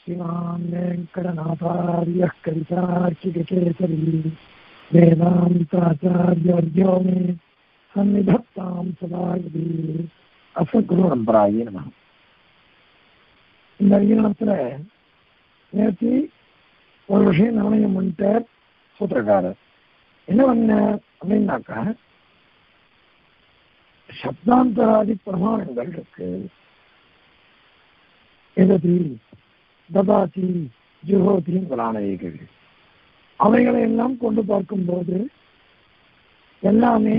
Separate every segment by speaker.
Speaker 1: श्रीमान् वेङ्कटनाथार्यः कवितार्किककेसरी वेदान्ताचार्यवर्यो मे सन्निधत्तां सदा यदि அசத்குரு நம்பராயே நம இந்த அதிகாரத்துல நேற்று ஒரு விஷயம் நாணயம் பண்ணிட்டார் சூத்திரக்காரர் என்ன பண்ணார் அப்படின்னாக்கா சப்தாந்தராதி பிரமாணங்கள் இருக்கு எததி ததாதி ஜுகோதி முதலானவைகள் அவைகளை எல்லாம் கொண்டு பார்க்கும்போது எல்லாமே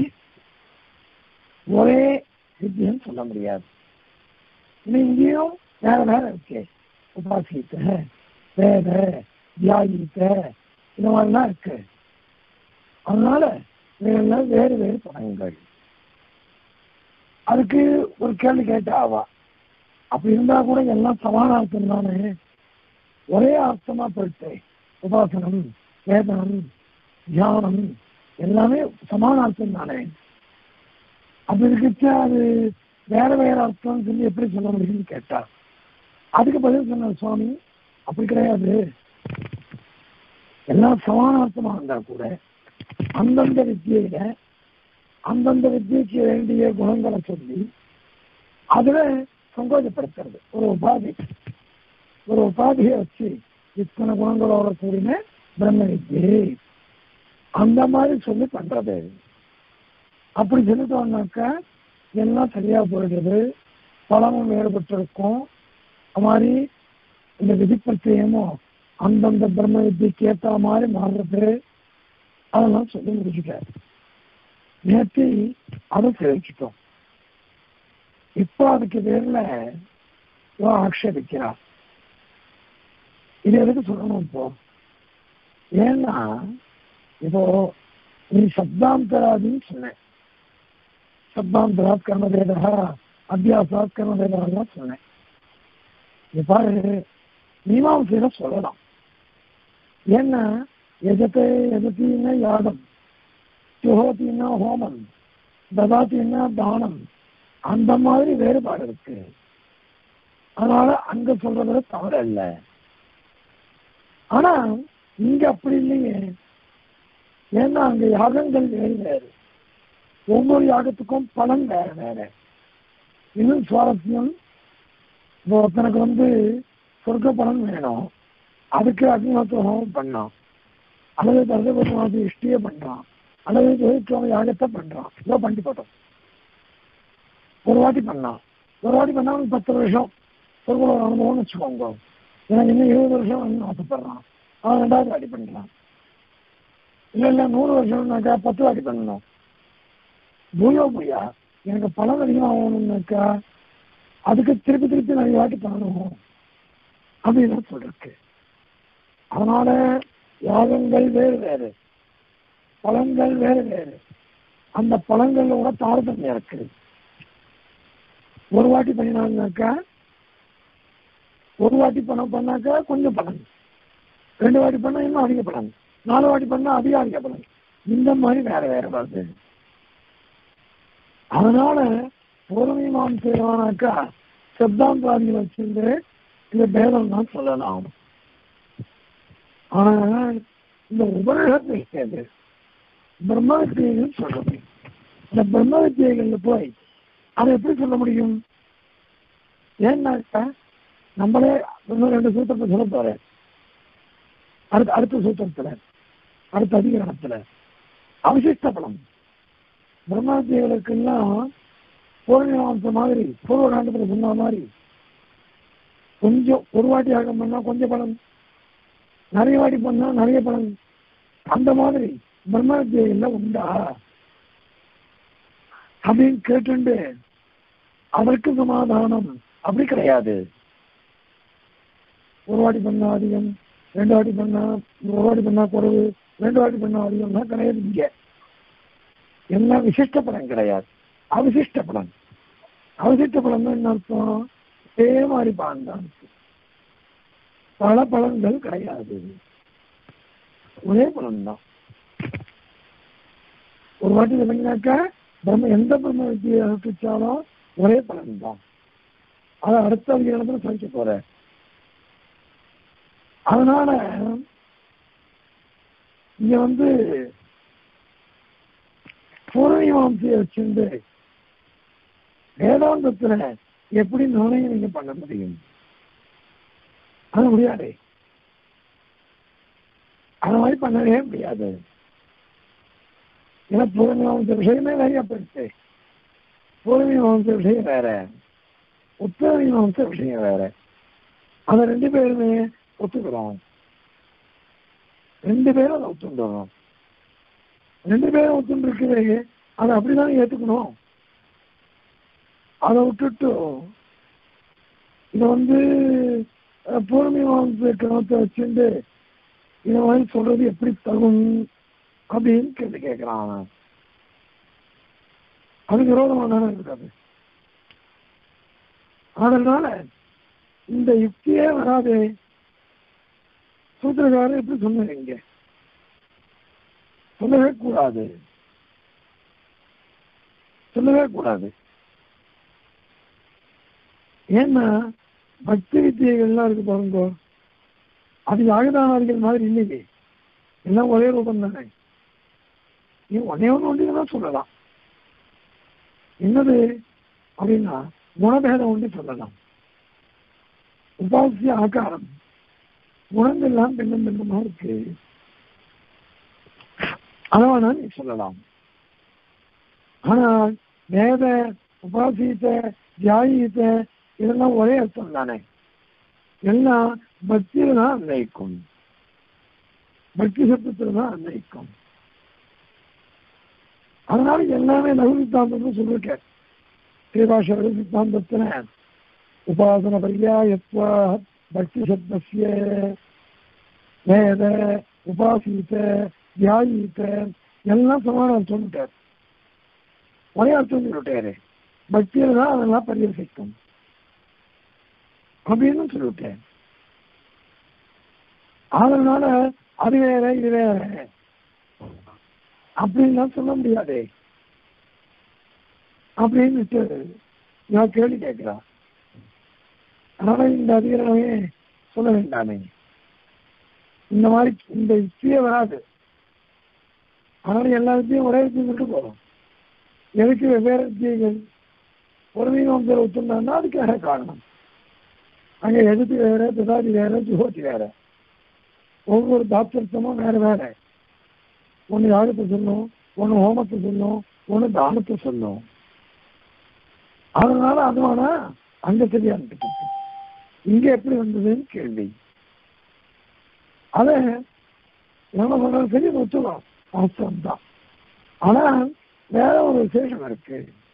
Speaker 1: ஒரே வித்தியம் சொல்ல முடியாது இன்னும் இங்கேயும் வேற வேற இருக்கு உபாசித்த வேத தியாகித்த இந்த மாதிரிலாம் இருக்கு அதனால இவைகள்லாம் வேறு வேறு படங்கள் அதுக்கு ஒரு கேள்வி கேட்டா ஆவா அப்படி இருந்தா கூட எல்லாம் சமானார்த்தம் தானே ஒரே அர்த்தமா போயிட்டு உபாசனம் வேதனம் தியானம் எல்லாமே சமானார்த்தம் தானே அப்படி இருக்குச்சா அது வேற வேற அர்த்தம் சொல்லி எப்படி சொல்ல முடியும்னு கேட்டா அதுக்கு பதில் சொன்ன சுவாமி அப்படி கிடையாது எல்லாம் சமானார்த்தமா இருந்தா கூட அந்தந்த வித்தியில அந்தந்த வித்தியக்கு வேண்டிய குணங்களை சொல்லி அதுல சங்கோஜப்படுத்துறது ஒரு உபாதி ஒரு உபாதியை வச்சு இத்தனை குணங்களோட கூடின பிரம்ம வித்தியை அந்த மாதிரி சொல்லி பண்றது அப்படி சொல்லிட்டோம்னாக்கா எல்லாம் சரியா போயிடுது பலமும் வேறுபட்டிருக்கும் அது மாதிரி இந்த விதிப்பத்தியமும் அந்தந்த பிரம்ம வித்தியக்கு ஏற்ற மாதிரி மாறுறது அதெல்லாம் சொல்லி முடிச்சுட்டார் நேற்று அதை தெரிவிச்சிட்டோம் இப்போ அதுக்கு பேர்ல ஆக்ஷேபிக்கிறார் இது எதுக்கு சொல்லணும் இப்போ ஏன்னா இப்போ நீ சப்தாந்தராதின்னு சொன்ன சப்தாந்தராத் கர்மதேதா அத்தியாசாத் கர்மதேதாலாம் சொன்னேன் இது பாரு மீமாசையில சொல்லலாம் ஏன்னா எதத்தை எதத்தின்னா யாகம் சுகோத்தின்னா ஹோமம் ததாத்தின்னா தானம் அந்த மாதிரி வேறுபாடு இருக்கு அதனால அங்க சொல்றதுல தவறு இல்லை ஆனா இங்க அப்படி இல்லையே ஏன்னா அங்க யாகங்கள் வேறு வேறு ஒவ்வொரு யாகத்துக்கும் பலன் வேற வேற இன்னும் சுவாரஸ்யம் இப்போ ஒருத்தனுக்கு வந்து சொர்க்க பலன் வேணும் அதுக்கு அக்னிஹோத்திரம் பண்ணான் அல்லது தர்தபுரமாதி இஷ்டியே பண்றான் அல்லது ஜோதித்துவம் யாகத்தை பண்றான் இதோ பண்ணி போட்டோம் ஒரு வாட்டி பண்ணான் ஒரு வாட்டி பண்ணா அவனுக்கு பத்து வருஷம் சொர்க்க அனுபவம்னு வச்சுக்கோங்க எனக்கு இன்னும் இருபது வருஷம் வந்து ஆசைப்படுறான் அவன் ரெண்டாவது வாட்டி பண்ணலாம் இல்ல இல்ல நூறு வருஷம்னாக்கா பத்து வாட்டி பண்ணணும் பூயோ பூயா எனக்கு பணம் அதிகமாகணும்னாக்கா அதுக்கு திருப்பி திருப்பி நிறைய வாட்டி பண்ணணும் அப்படின்னு சொல்றக்கு அதனால யாகங்கள் வேறு வேறு பழங்கள் வேறு வேறு அந்த பழங்களோட தாரதமியம் இருக்கு ஒரு வாட்டி பண்ணினாங்கனாக்கா ஒரு வாட்டி பணம் பண்ணாக்கா கொஞ்சம் பலன் ரெண்டு வாட்டி பண்ணா இன்னும் அதிக பலன் நாலு வாட்டி பண்ணா அதிக அதிக பலன் இந்த மாதிரி வேற வேற வருது அதனால பூர்வீமான் செய்வானாக்கா சப்தாந்தாதிகள் வச்சிருந்து இந்த பேதம் தான் சொல்லலாம் ஆனா இந்த உபநிஷத்து பிரம்ம வித்தியைகள் சொல்றது இந்த பிரம்ம வித்தியைகள்ல போய் அதை எப்படி சொல்ல முடியும் ஏன்னாக்கா நம்மளே இன்னும் ரெண்டு சூத்திரத்தை சொல்ல போறேன் அடுத்த அடுத்த சூத்திரத்துல அடுத்த அதிகரணத்துல அவசிஷ்ட பலம் பிரம்மத்தியர்களுக்கெல்லாம் பூர்ணிமாம்ச மாதிரி பூர்வ காண்டத்துல சொன்ன மாதிரி கொஞ்சம் ஒரு வாட்டி ஆகம் பண்ணா கொஞ்சம் பலன் நிறைய வாட்டி பண்ணா நிறைய பலன் அந்த மாதிரி பிரம்மத்தியர்கள்ல உண்டா அப்படின்னு கேட்டுண்டு அதற்கு சமாதானம் அப்படி கிடையாது ஒரு வாட்டி பண்ணா அதிகம் ரெண்டு வாட்டி பண்ணா ஒரு வாட்டி பண்ணா குறைவு ரெண்டு வாட்டி பண்ணா அதிகம்னா கிடையாது இங்க எல்லாம் விசிஷ்ட பலன் கிடையாது அவசிஷ்ட பலன் அவசிஷ்ட பலன் என்ன அர்த்தம் அதே மாதிரி பலன் தான் பல பலன்கள் கிடையாது ஒரே பலன் தான் ஒரு வாட்டி விளங்கினாக்கா பிரம்ம எந்த பிரம்ம வித்தியை அனுப்பிச்சாலும் ஒரே பலன் தான் அதை அடுத்த அதிகாரத்தில் சொல்லிக்க போறேன் அதனால இங்க வந்து பூர்வீமாம்சையை வச்சிருந்து வேதாந்தத்துல எப்படி நிர்ணயம் நீங்க பண்ண முடியும் அது முடியாது அது மாதிரி பண்ணவே முடியாது ஏன்னா பூர்வீமாம்ச விஷயமே நிறைய போயிடுச்சு பூர்வீமாம்ச விஷயம் வேற உத்தரவீமாம்ச விஷயம் வேற அந்த ரெண்டு பேருமே ஒத்துக்கிறோம் ரெண்டு பேரும் அதை ஒத்துண்டுறோம் ரெண்டு பேரும் ஒத்துண்டு இருக்குது அதை அப்படிதான் ஏத்துக்கணும் அதை விட்டுட்டு இதை வந்து பூர்வீமாம்ச கிரமத்தை வச்சுட்டு இதை மாதிரி சொல்றது எப்படி தகும் அப்படின்னு கேள்வி கேட்கிறான் அவன் அது விரோதமாக தானே இருக்காது அதனால இந்த யுக்தியே வராது சூத்திரக்காரர் எப்படி சொன்னீங்க இங்க சொல்லவே கூடாது சொல்லவே கூடாது ஏன்னா பக்தி வித்தியைகள்லாம் இருக்கு பாருங்க அது யாகதானாதிகள் மாதிரி இல்லையே எல்லாம் ஒரே ரூபம் தானே நீ ஒன்னே ஒன்று ஒன்று தான் சொல்லலாம் என்னது அப்படின்னா குணபேதம் ஒன்று சொல்லலாம் உபாசிய ஆகாரம் குணங்கள்லாம் பின்னம் பின்னமா இருக்கு அதவனா நீ சொல்லலாம் ஆனால் வேத உபாசித்த தியாயித்த இதெல்லாம் ஒரே அர்த்தம் தானே எல்லாம் பக்தியில தான் அன்வயிக்கும் பக்தி சத்தத்தில் தான் அன்வயிக்கும் அதனால எல்லாமே லகு சித்தாந்தம்னு சொல்லிருக்கேன் ஸ்ரீபாஷ சித்தாந்தத்துல உபாசன பரியாயத்வ பக்தி சப்தஸ்ய வேத உபாசித்த தியாயித்த எல்லாம் சமான அர்த்தம் சொல்லிட்டார் ஒரே அர்த்தம் சொல்லிட்டாரு பக்தியில தான் அதெல்லாம் பரிவசிக்கும் அப்படின்னு சொல்லிவிட்டேன் அதனால அது வேற இது வேற அப்படின்லாம் சொல்ல முடியாது அப்படின்னு நான் கேள்வி கேட்கிறேன் அதனால இந்த அதிகாரமே சொல்ல வேண்டாமே இந்த மாதிரி இந்த யுக்தியே வராது அதனால எல்லா வித்தியும் ஒரே வித்தியும் சொல்லிட்டு போறோம் எதுக்கு வெவ்வேறு வித்தியங்கள் ஒரு மீனம் பேர் ஒத்துண்டான்னா அதுக்கு வேற காரணம் அங்க எதுக்கு வேற பிதாதி வேற ஜுகோதி வேற ஒவ்வொரு தாத்தர்த்தமும் வேற வேற ஒன்று யாகத்தை சொல்லும் ஒன்று ஹோமத்தை சொல்லும் ஒன்று தானத்தை சொல்லும் அதனால அது வேணா அங்க சரியா இருந்துட்டு இங்க எப்படி வந்ததுன்னு கேள்வி அத என்ன சொல்றது சரி ஒத்துக்கலாம் வாஸ்தவம் தான் ஆனா வேற ஒரு விசேஷம் இருக்கு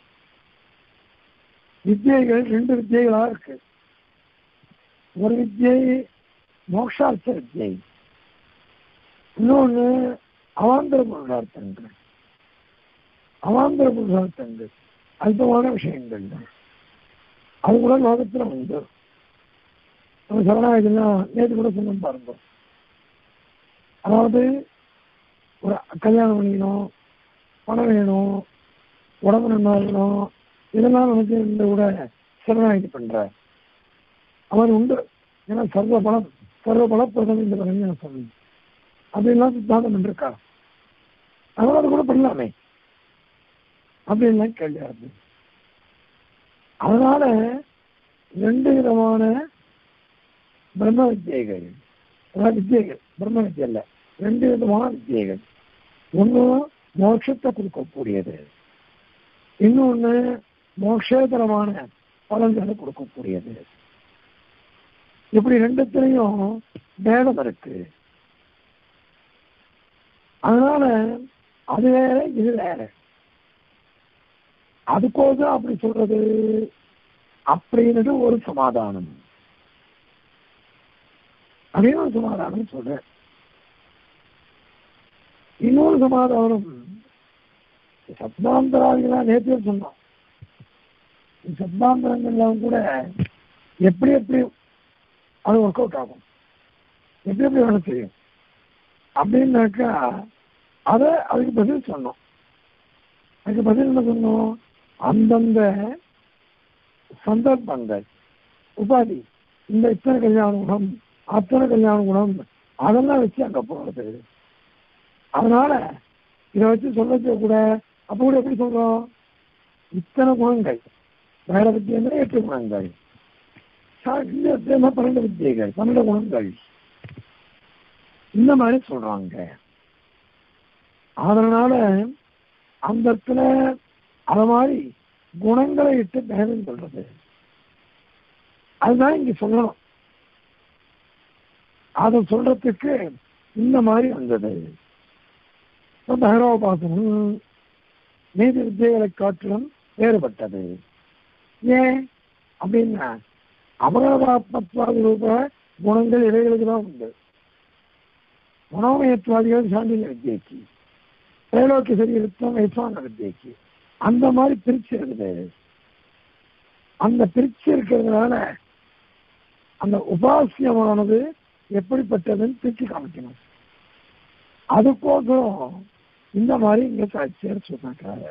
Speaker 1: வித்தியைகள் ரெண்டு வித்தியைகளா இருக்கு ஒரு வித்தியை மோக்ஷார்த்த வித்தியை இன்னொன்னு அவாந்தர புருஷார்த்தங்கள் அவாந்தர புருஷார்த்தங்கள் அல்பமான விஷயங்கள் அது கூட லோகத்துல உண்டு நம்ம சரணாகதிலாம் நேற்று கூட சொன்னோம் பாருங்க அதாவது ஒரு கல்யாணம் பண்ணிக்கணும் பணம் வேணும் உடம்பு நல்லா இருக்கணும் இதெல்லாம் நினைச்சு இந்த கூட சரணாகதி பண்ற அவர் உண்டு ஏன்னா சர்வ பலம் சர்வ பலப்பிரதம் இந்த பரஞ்சான சொல்லி அப்படின்லாம் சித்தாந்தம் பண்ணிருக்கா அதனால அது கூட பண்ணலாமே அப்படின்லாம் கேள்வியா இருக்கு அதனால ரெண்டு விதமான பிரம்ம வித்தியைகள் அதாவது வித்தியைகள் பிரம்ம வித்தியை இல்ல ரெண்டு விதமான வித்தியைகள் ஒன்று மோட்சத்தை கொடுக்கக்கூடியது இன்னொன்று மோட்சேதரமான பலன்களை கொடுக்கக்கூடியது இப்படி ரெண்டுத்திலையும் பேதம் இருக்கு அதனால அது வேற இது வேற அதுக்கோசம் அப்படி சொல்றது அப்படின்னுட்டு ஒரு சமாதானம் அதே ஒரு சமாதானம் சொல்றேன் இன்னொரு சமாதானம் சப்தாந்தராதிகளா நேற்று சொன்னோம் சப்தாந்தரங்கள்லாம் கூட எப்படி எப்படி அது ஒர்க் அவுட் ஆகும் எப்படி எப்படி வேலை செய்யும் அப்படின்னாக்கா அதை அதுக்கு பதில் சொன்னோம் அதுக்கு பதில் என்ன சொன்னோம் அந்தந்த சந்தர்ப்பங்கள் உபாதி இந்த இத்தனை கல்யாண முகம் அத்தனை கல்யாண குணம் அதெல்லாம் வச்சு அங்க போறது அதனால இதை வச்சு சொல்ல கூட அப்ப கூட எப்படி சொல்றோம் இத்தனை குணங்கள் வேற வித்தியங்கள் எட்டு குணங்கள் சா- இந்த இடத்துல பன்னெண்டு வித்தியைகள் பன்னெண்டு குணங்கள் இந்த மாதிரி சொல்றாங்க அதனால அந்த இடத்துல அத மாதிரி குணங்களை இட்டு பேதம் சொல்றது அதுதான் இங்க சொல்லணும் அதை சொல்றதுக்கு இந்த மாதிரி வந்தது இப்ப பைரவோபாசனம் நீதி வித்தியைகளை காட்டிலும் வேறுபட்டது ஏன் அப்படின்னா அபகரபாத்மத்வாதி ரூப குணங்கள் இவைகளுக்கு தான் உண்டு மனோமயத்வாதிகள் சாண்டில்ய வித்தியைக்கு திரைலோக்கிய சரீரத்தம் வைஸ்வான வித்தியைக்கு அந்த மாதிரி பிரிச்சு இருக்குது அந்த பிரிச்சு இருக்கிறதுனால அந்த உபாசியமானது எப்படிப்பட்டதுன்னு பிரிச்சு காமிக்கணும் அதுக்கோசரம் இந்த மாதிரி இங்க சாட்சியர் சொன்னாங்க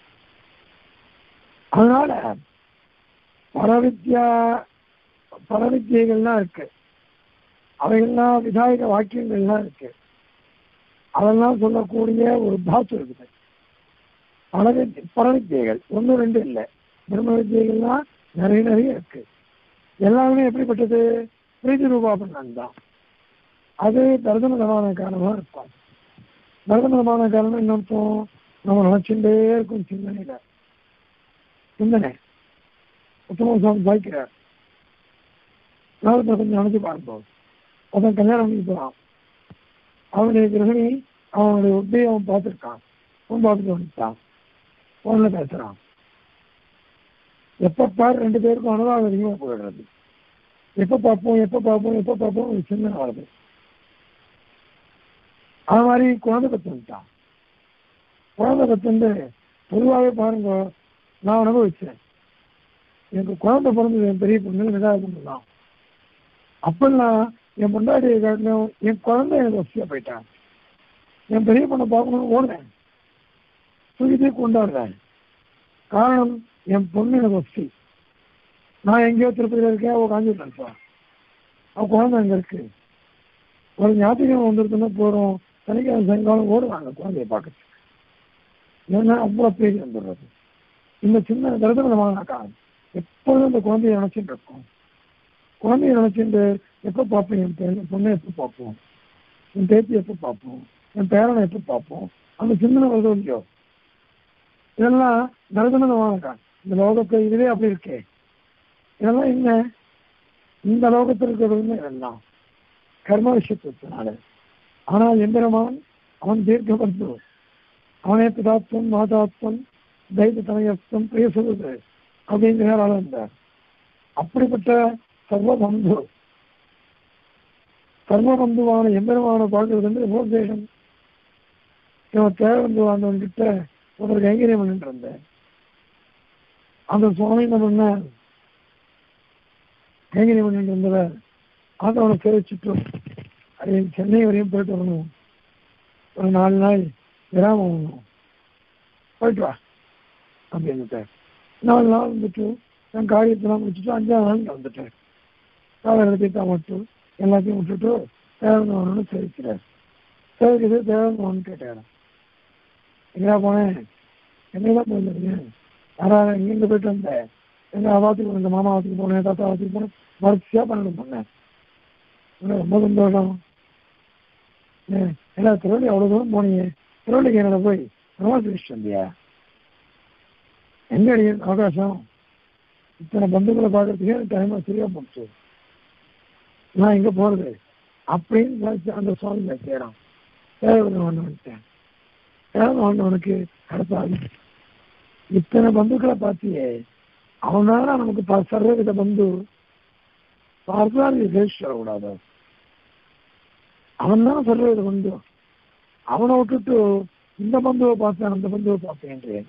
Speaker 1: அதனால பரவித்யா பரவித்தியைகள்லாம் இருக்கு அவைகள்லாம் விதாயக வாக்கியங்கள்லாம் இருக்கு அதெல்லாம் சொல்லக்கூடிய ஒரு தாத்து இருக்குது பரவித் பரவித்தியைகள் ஒன்று ரெண்டு இல்லை பிரம்ம வித்தியைகள்லாம் நிறைய நிறைய இருக்கு எல்லாமே எப்படிப்பட்டது பிரீதி ரூபாபண்ணன் தான் அது தர்தனதமான காரணமா இருக்கும் தர்தனதமான காரணம் என்ன அர்த்தம் நம்ம நினைச்சுட்டே இருக்கும் சிந்தனையில சிந்தனை உத்தம சுவாமி பாய்க்கிறார் நாளத்தில் கொஞ்சம் நினைச்சு பார்ப்போம் அவன் கல்யாணம் பண்ணி போறான் அவனுடைய கிரகணி அவனுடைய ஒட்டி அவன் பார்த்துருக்கான் அவன் பார்த்துட்டு வந்துட்டான் போன்ல பேசுறான் எப்ப பார் ரெண்டு பேருக்கும் அனுபவம் அதிகமாக போயிடுறது எப்ப பார்ப்போம் எப்ப பார்ப்போம் எப்ப பார்ப்போம் ஒரு சிந்தனை வருது அது மாதிரி குழந்தை பத்து வந்துட்டான் குழந்தை பத்து வந்து பொதுவாகவே பாருங்க நான் அனுபவிச்சேன் எனக்கு குழந்தை பிறந்தது என் பெரிய பொண்ணு ரெண்டாவது பொண்ணு தான் அப்பெல்லாம் என் பொண்டாட்டியை காட்டிலும் என் குழந்தை எனக்கு வசதியாக போயிட்டான் என் பெரிய பொண்ணை பார்க்கணும்னு ஓடுறேன் தூக்கிட்டே கொண்டாடுறேன் காரணம் என் பொண்ணு எனக்கு வசதி நான் எங்கேயோ திருப்பதியில் இருக்கேன் அவள் காஞ்சிபுரம் இருப்பா அவள் குழந்தை அங்கே இருக்கு ஒரு ஞாயிற்றுக்கிழமை வந்துருக்குன்னா போகிறோம் சனிக்கிழமை சாயங்காலம் ஓடுவாங்க குழந்தைய பார்க்கறதுக்கு ஏன்னா அவ்வளோ பேர் வந்துடுறது இந்த சின்ன தரதனமானாக்கா எப்பொழுதும் இந்த குழந்தைய நினைச்சிட்டு இருக்கோம் குழந்தைய நினைச்சிட்டு எப்போ பார்ப்போம் என் பெண் பொண்ணை எப்போ பார்ப்போம் என் பேத்தி எப்போ பார்ப்போம் என் பேரனை எப்போ பார்ப்போம் அந்த சிந்தனை வருது இல்லையோ இதெல்லாம் நரதனமானக்கா இந்த லோகத்தை இதுவே அப்படி இருக்கே இதெல்லாம் என்ன இந்த லோகத்தில் இருக்கிறது இதெல்லாம் கர்ம விஷயத்தினால ஆனால் எந்திரமான் அவன் தீர்க்க பந்து அவனே பிதாத்வம் மாதாத்வம் தைத்த தனயத்துவம் பிரிய சொல்லுது அப்படிங்கிற ஆள் இருந்தார் அப்படிப்பட்ட சர்வபந்து சர்வபந்துவான எம்பெருமான பார்க்கறது வந்து உபதேசம் இவன் தேவந்து வாழ்ந்தவன் கிட்ட ஒரு கைங்கரியம் பண்ணிட்டு இருந்தேன் அந்த சுவாமி என்ன பண்ண கைங்கரியம் பண்ணிட்டு இருந்தவர் அதை அவனை தெரிவிச்சுட்டு அது சென்னை வரையும் போயிட்டு வரணும் ஒரு நாலு நாள் விராமம் வரணும் போயிட்டு வா அப்படின்னுட்டு நாலு நாள் வந்துட்டு நான் காரியத்தெல்லாம் முடிச்சுட்டு அஞ்சாவது நாள் இங்க வந்துட்டேன் காலையில் தீட்டா மட்டும் எல்லாத்தையும் விட்டுட்டு தேவன் வரணும்னு தெரிவிக்கிறார் சரிக்குது தேவன் வரணும்னு கேட்டார் எங்கடா போனேன் என்னதான் போயிருந்தீங்க யாராவது எங்கேருந்து போயிட்டு வந்தேன் எங்க அவாத்துக்கு எங்க மாமா ஆத்துக்கு போனேன் தாத்தா ஆத்துக்கு போனேன் வரிசையா பண்ணணும் பண்ணேன் எனக்கு ரொம்ப சந்தோஷம் ஏன், என்ன திருவள்ளி அவ்வளவு தூரம் போனீங்க திருவள்ளிக்கு என்னோட போய் பிரமாசிட்டு வந்தியா எங்க அடி அவகாசம் இத்தனை பந்துக்களை பார்க்கறதுக்கே எனக்கு டைம் சரியா போச்சு நான் எங்க போறது அப்படின்னு நினைச்சு அந்த சுவாமி கேட்கிறான் தேவன் வந்துட்டேன் தேவன் ஆண்டவனுக்கு கடப்பாது இத்தனை பந்துக்களை பார்த்தியே அவனால நமக்கு ப- சர்வவித பந்து பார்த்தால் பேசி சொல்லக்கூடாது அவன் தான் சர்வவித பந்து அவனை விட்டுட்டு இந்த பந்துவை பார்த்தேன் அந்த பந்துவை பார்த்தேன்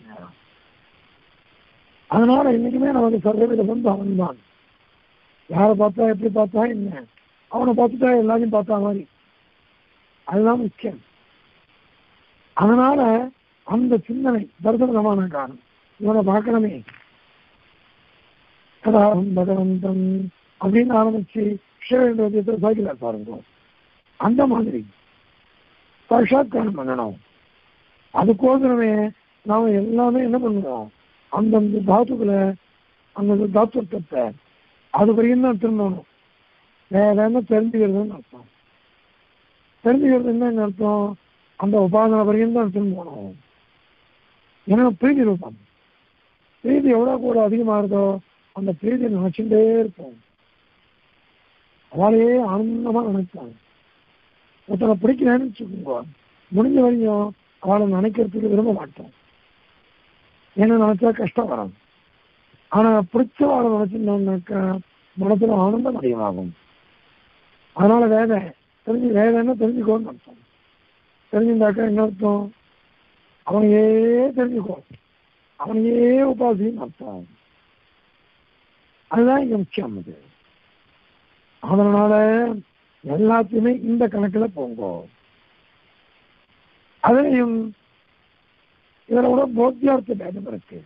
Speaker 1: அதனால இன்னைக்குமே நமக்கு சர்வவித பந்து அவன் தான் யாரை பார்த்தா எப்படி பார்த்தா என்ன அவனை பார்த்துட்டா எல்லாத்தையும் பார்த்தா மாதிரி அதுதான் முக்கியம் அதனால அந்த சிந்தனை தர்சனமான காரணம் இவனை பார்க்கணுமே கதாம் பகவந்தம் அப்படின்னு ஆரம்பிச்சு சிவகேந்திரத்தில் சைக்கிள் பாருங்க அந்த மாதிரி சாட்சாத்காரம் பண்ணணும் அதுக்கோசரமே நாம எல்லாமே என்ன பண்ணுவோம் அந்தந்த தாத்துக்களை அந்தந்த தாத்துவத்தை அது வரையும் தான் திரும்பணும் வேற என்ன தெரிஞ்சுக்கிறதுன்னு அர்த்தம் தெரிஞ்சுக்கிறது என்ன அர்த்தம் அந்த உபாசனை வரையும் தான் திரும்பணும் ஏன்னா பிரீதி ரூபம் பிரீதி எவ்வளோ கூட அதிகமாகுதோ அந்த பிரீதியை நினைச்சுட்டே இருப்போம் அவளையே ஆனந்தமா நினைப்பாங்க ஒருத்தனை பிடிக்கிறேன்னு வச்சுக்கோங்க முடிஞ்ச வரையும் அவளை நினைக்கிறதுக்கு விரும்ப மாட்டோம் ஏன்னா நினைச்சா கஷ்டம் வரும் ஆனா பிடிச்ச அவளை நினைச்சிருந்தோம்னாக்கா மனசுல ஆனந்தம் அதிகமாகும் அதனால வேத தெரிஞ்சு வேதன்னு தெரிஞ்சுக்கோன்னு அர்த்தம் தெரிஞ்சிருந்தாக்கா என்ன அர்த்தம் அவனையே தெரிஞ்சுக்கோ அவனையே உபாசின்னு அர்த்தம் அதுதான் இங்க முக்கியம் அது அதனால எல்லாத்தையுமே இந்த கணக்குல போங்க அதையும் இதுல கூட போத்தியார்த்த பேதம் இருக்கு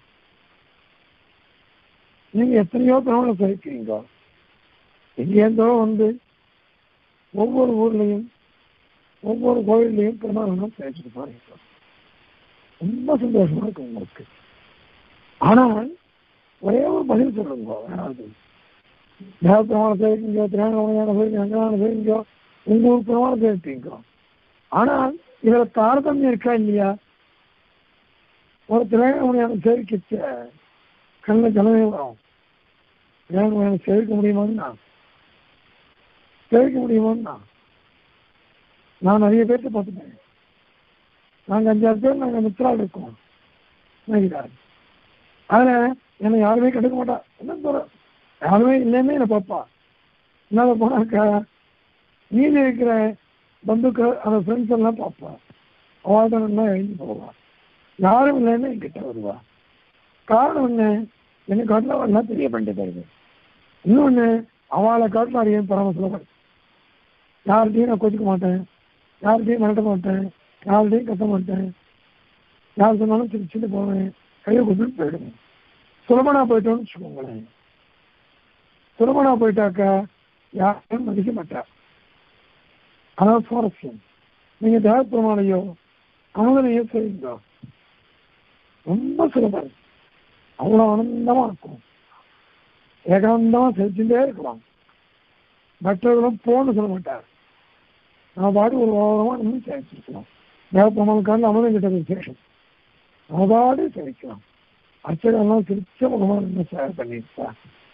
Speaker 1: நீங்க எத்தனையோ தவணை சேர்க்கிறீங்க எங்கேருந்தோ வந்து ஒவ்வொரு ஊர்லயும் ஒவ்வொரு கோயில்லையும் பிரமாணம் சேர்த்துட்டு பாருங்க ரொம்ப சந்தோஷமா இருக்கு உங்களுக்கு ஆனால் ஒரே ஒரு பதில் சொல்லுங்க யாராவது தேவ பிரமாணம் சேர்க்கீங்க திரையாணம் சேர்க்கீங்க அங்கதானம் சேர்க்கீங்க உங்க ஊர் பிரமாணம் சேர்த்தீங்க ஆனால் இதுல தாரதமியம் இருக்கா இல்லையா ஒரு திரையாணம் சேர்க்கிச்ச கண்ணில் ஜனமே வரும் திரையாணம் சேர்க்க முடியுமான்னா சேர்க்க முடியுமான்னா நான் நிறைய பேர்த்த பார்த்துட்டேன் நாங்க அஞ்சாறு பேர் நாங்க மித்ரால் இருக்கோம் நினைக்கிறாரு அதுல என்னை யாருமே கண்டுக்க மாட்டா என்ன சொல்ற யாருமே இல்லைன்னு என்னை பார்ப்பா என்னால போனாக்கா மீதி இருக்கிற பந்துக்கள் அந்த ஃப்ரெண்ட்ஸ் எல்லாம் பார்ப்பா அவள்தான் என்ன எழுந்து போவா யாரும் இல்லைன்னு என்கிட்ட வருவா காரணம் என்ன என்னை காட்டில் அவள்லாம் தெரிய பண்ணிட்டு தருது இன்னொன்று அவளை காட்டில் அறிய பரமசிலவன் யார்கிட்டையும் நான் கொதிக்க மாட்டேன் யார்கிட்டையும் மிரட்ட மாட்டேன் யார்கிட்டையும் கத்த மாட்டேன் யார் சொன்னாலும் சிரிச்சுட்டு போவேன் கையை கொடுத்துட்டு போயிடுவேன் சுலபனா போயிட்டோம்னு வச்சுக்கோங்களேன் சுலபனா போயிட்டாக்கா யாரையும் மதிக்க மாட்டா அதான் சுவாரஸ்யம் நீங்க தேவ பிரமாணையோ அமுதனையோ செய்யுங்க ரொம்ப சுலபம் அவ்வளோ ஆனந்தமா இருக்கும் ஏகாந்தமா செலுத்திட்டே இருக்கலாம் மற்றவர்களும் போன்னு சொல்ல மாட்டார் நான் பாடி ஒரு ஓரமா நின்று சேவிச்சிருக்கலாம் தேவ பிரமாணுக்கான அமுதம் கிட்ட விசேஷம் நான் பாடி சேவிக்கலாம் அர்ச்சகெல்லாம் சிரிச்ச முகமா நின்று சேவை பண்ணிருப்பா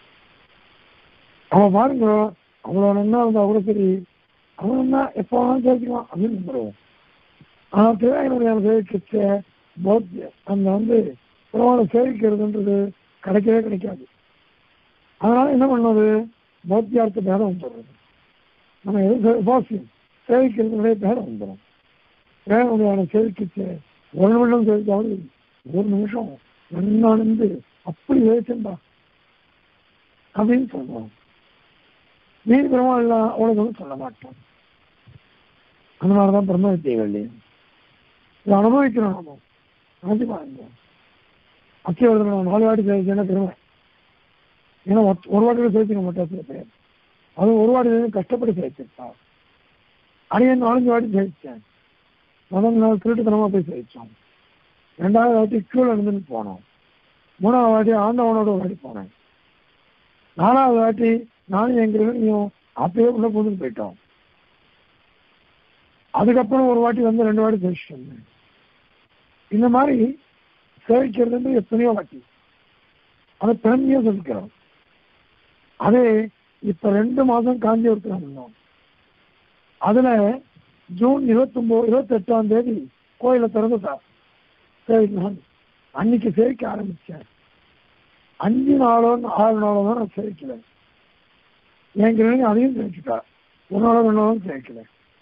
Speaker 1: அவன் பாருங்க அவ்வளோ நன்னா இருந்தா கூட சரி அவன் என்ன எப்போ வேணாலும் சேவிக்கலாம் அப்படின்னு நம்புறோம் ஆனா திருவாயினுடைய சேவிக்கிச்ச போத்திய அந்த வந்து பிரமாணம் சேவிக்கிறதுன்றது கிடைக்கவே கிடைக்காது அதனால என்ன பண்ணது போத்தியார்த்த பேதம் வந்துடுறது நம்ம எதுவும் உபாசியம் சேவிக்கிறதுனுடைய பேதம் வந்துடும் வேணுடையான சேவிக்கிச்சு ஒரு நிமிஷம் சேவிக்காவது ஒரு நிமிஷம் நன்னானந்து அப்படி வேச்சண்டா அப்படின்னு சொல்றோம் மீன் பிரமாணம் அவ்வளவு சொல்ல மாட்டோம் அதனாலதான் பிரம்ம வித்தியைகள் இதை அனுபவிக்கிறோம் நம்ம நினைச்சு பாருங்க அத்தியவர்தன் நாலு வாட்டி சேவிச்சேன்னா பெருமை ஏன்னா ஒரு வாட்டியில் சேர்த்துக்க மாட்டா சில பேர் அதுவும் ஒரு வாட்டி கஷ்டப்பட்டு சேர்த்துருப்பா அடியன் நாலஞ்சு வாட்டி சேர்த்தேன் முதல் நாள் திருட்டுத்தனமா போய் சேர்த்தோம் ரெண்டாவது வாட்டி கீழே இருந்துன்னு போனோம் மூணாவது வாட்டி ஆண்டவனோட ஒரு வாட்டி போனேன் நாலாவது வாட்டி நானும் என் கிரகணியும் அப்பயே உள்ள போட்டு போயிட்டோம் அதுக்கப்புறம் ஒரு வாட்டி வந்து ரெண்டு வாட்டி சேவிச்சுட்டு வந்தேன் இந்த மாதிரி சேவிக்கிறது எத்தனையோ வாட்டி அதை பெருமையா சொல்லிக்கிறோம் அதே இப்ப ரெண்டு மாதம் காஞ்சிபுரத்தில் இருந்தோம் அதுல ஜூன் இருபத்தி ஒன்பது இருபத்தி எட்டாம் தேதி கோயிலை திறந்துட்டா சேவிக்கலாம் அன்னைக்கு சேவிக்க ஆரம்பிச்சேன் அஞ்சு நாளோ ஆறு நாளோ தான் நான் சேவிக்கல என் கிரகணி அதையும் சேவிச்சுட்டா ஒரு நாளோ ரெண்டு நாளும் சேவிக்கல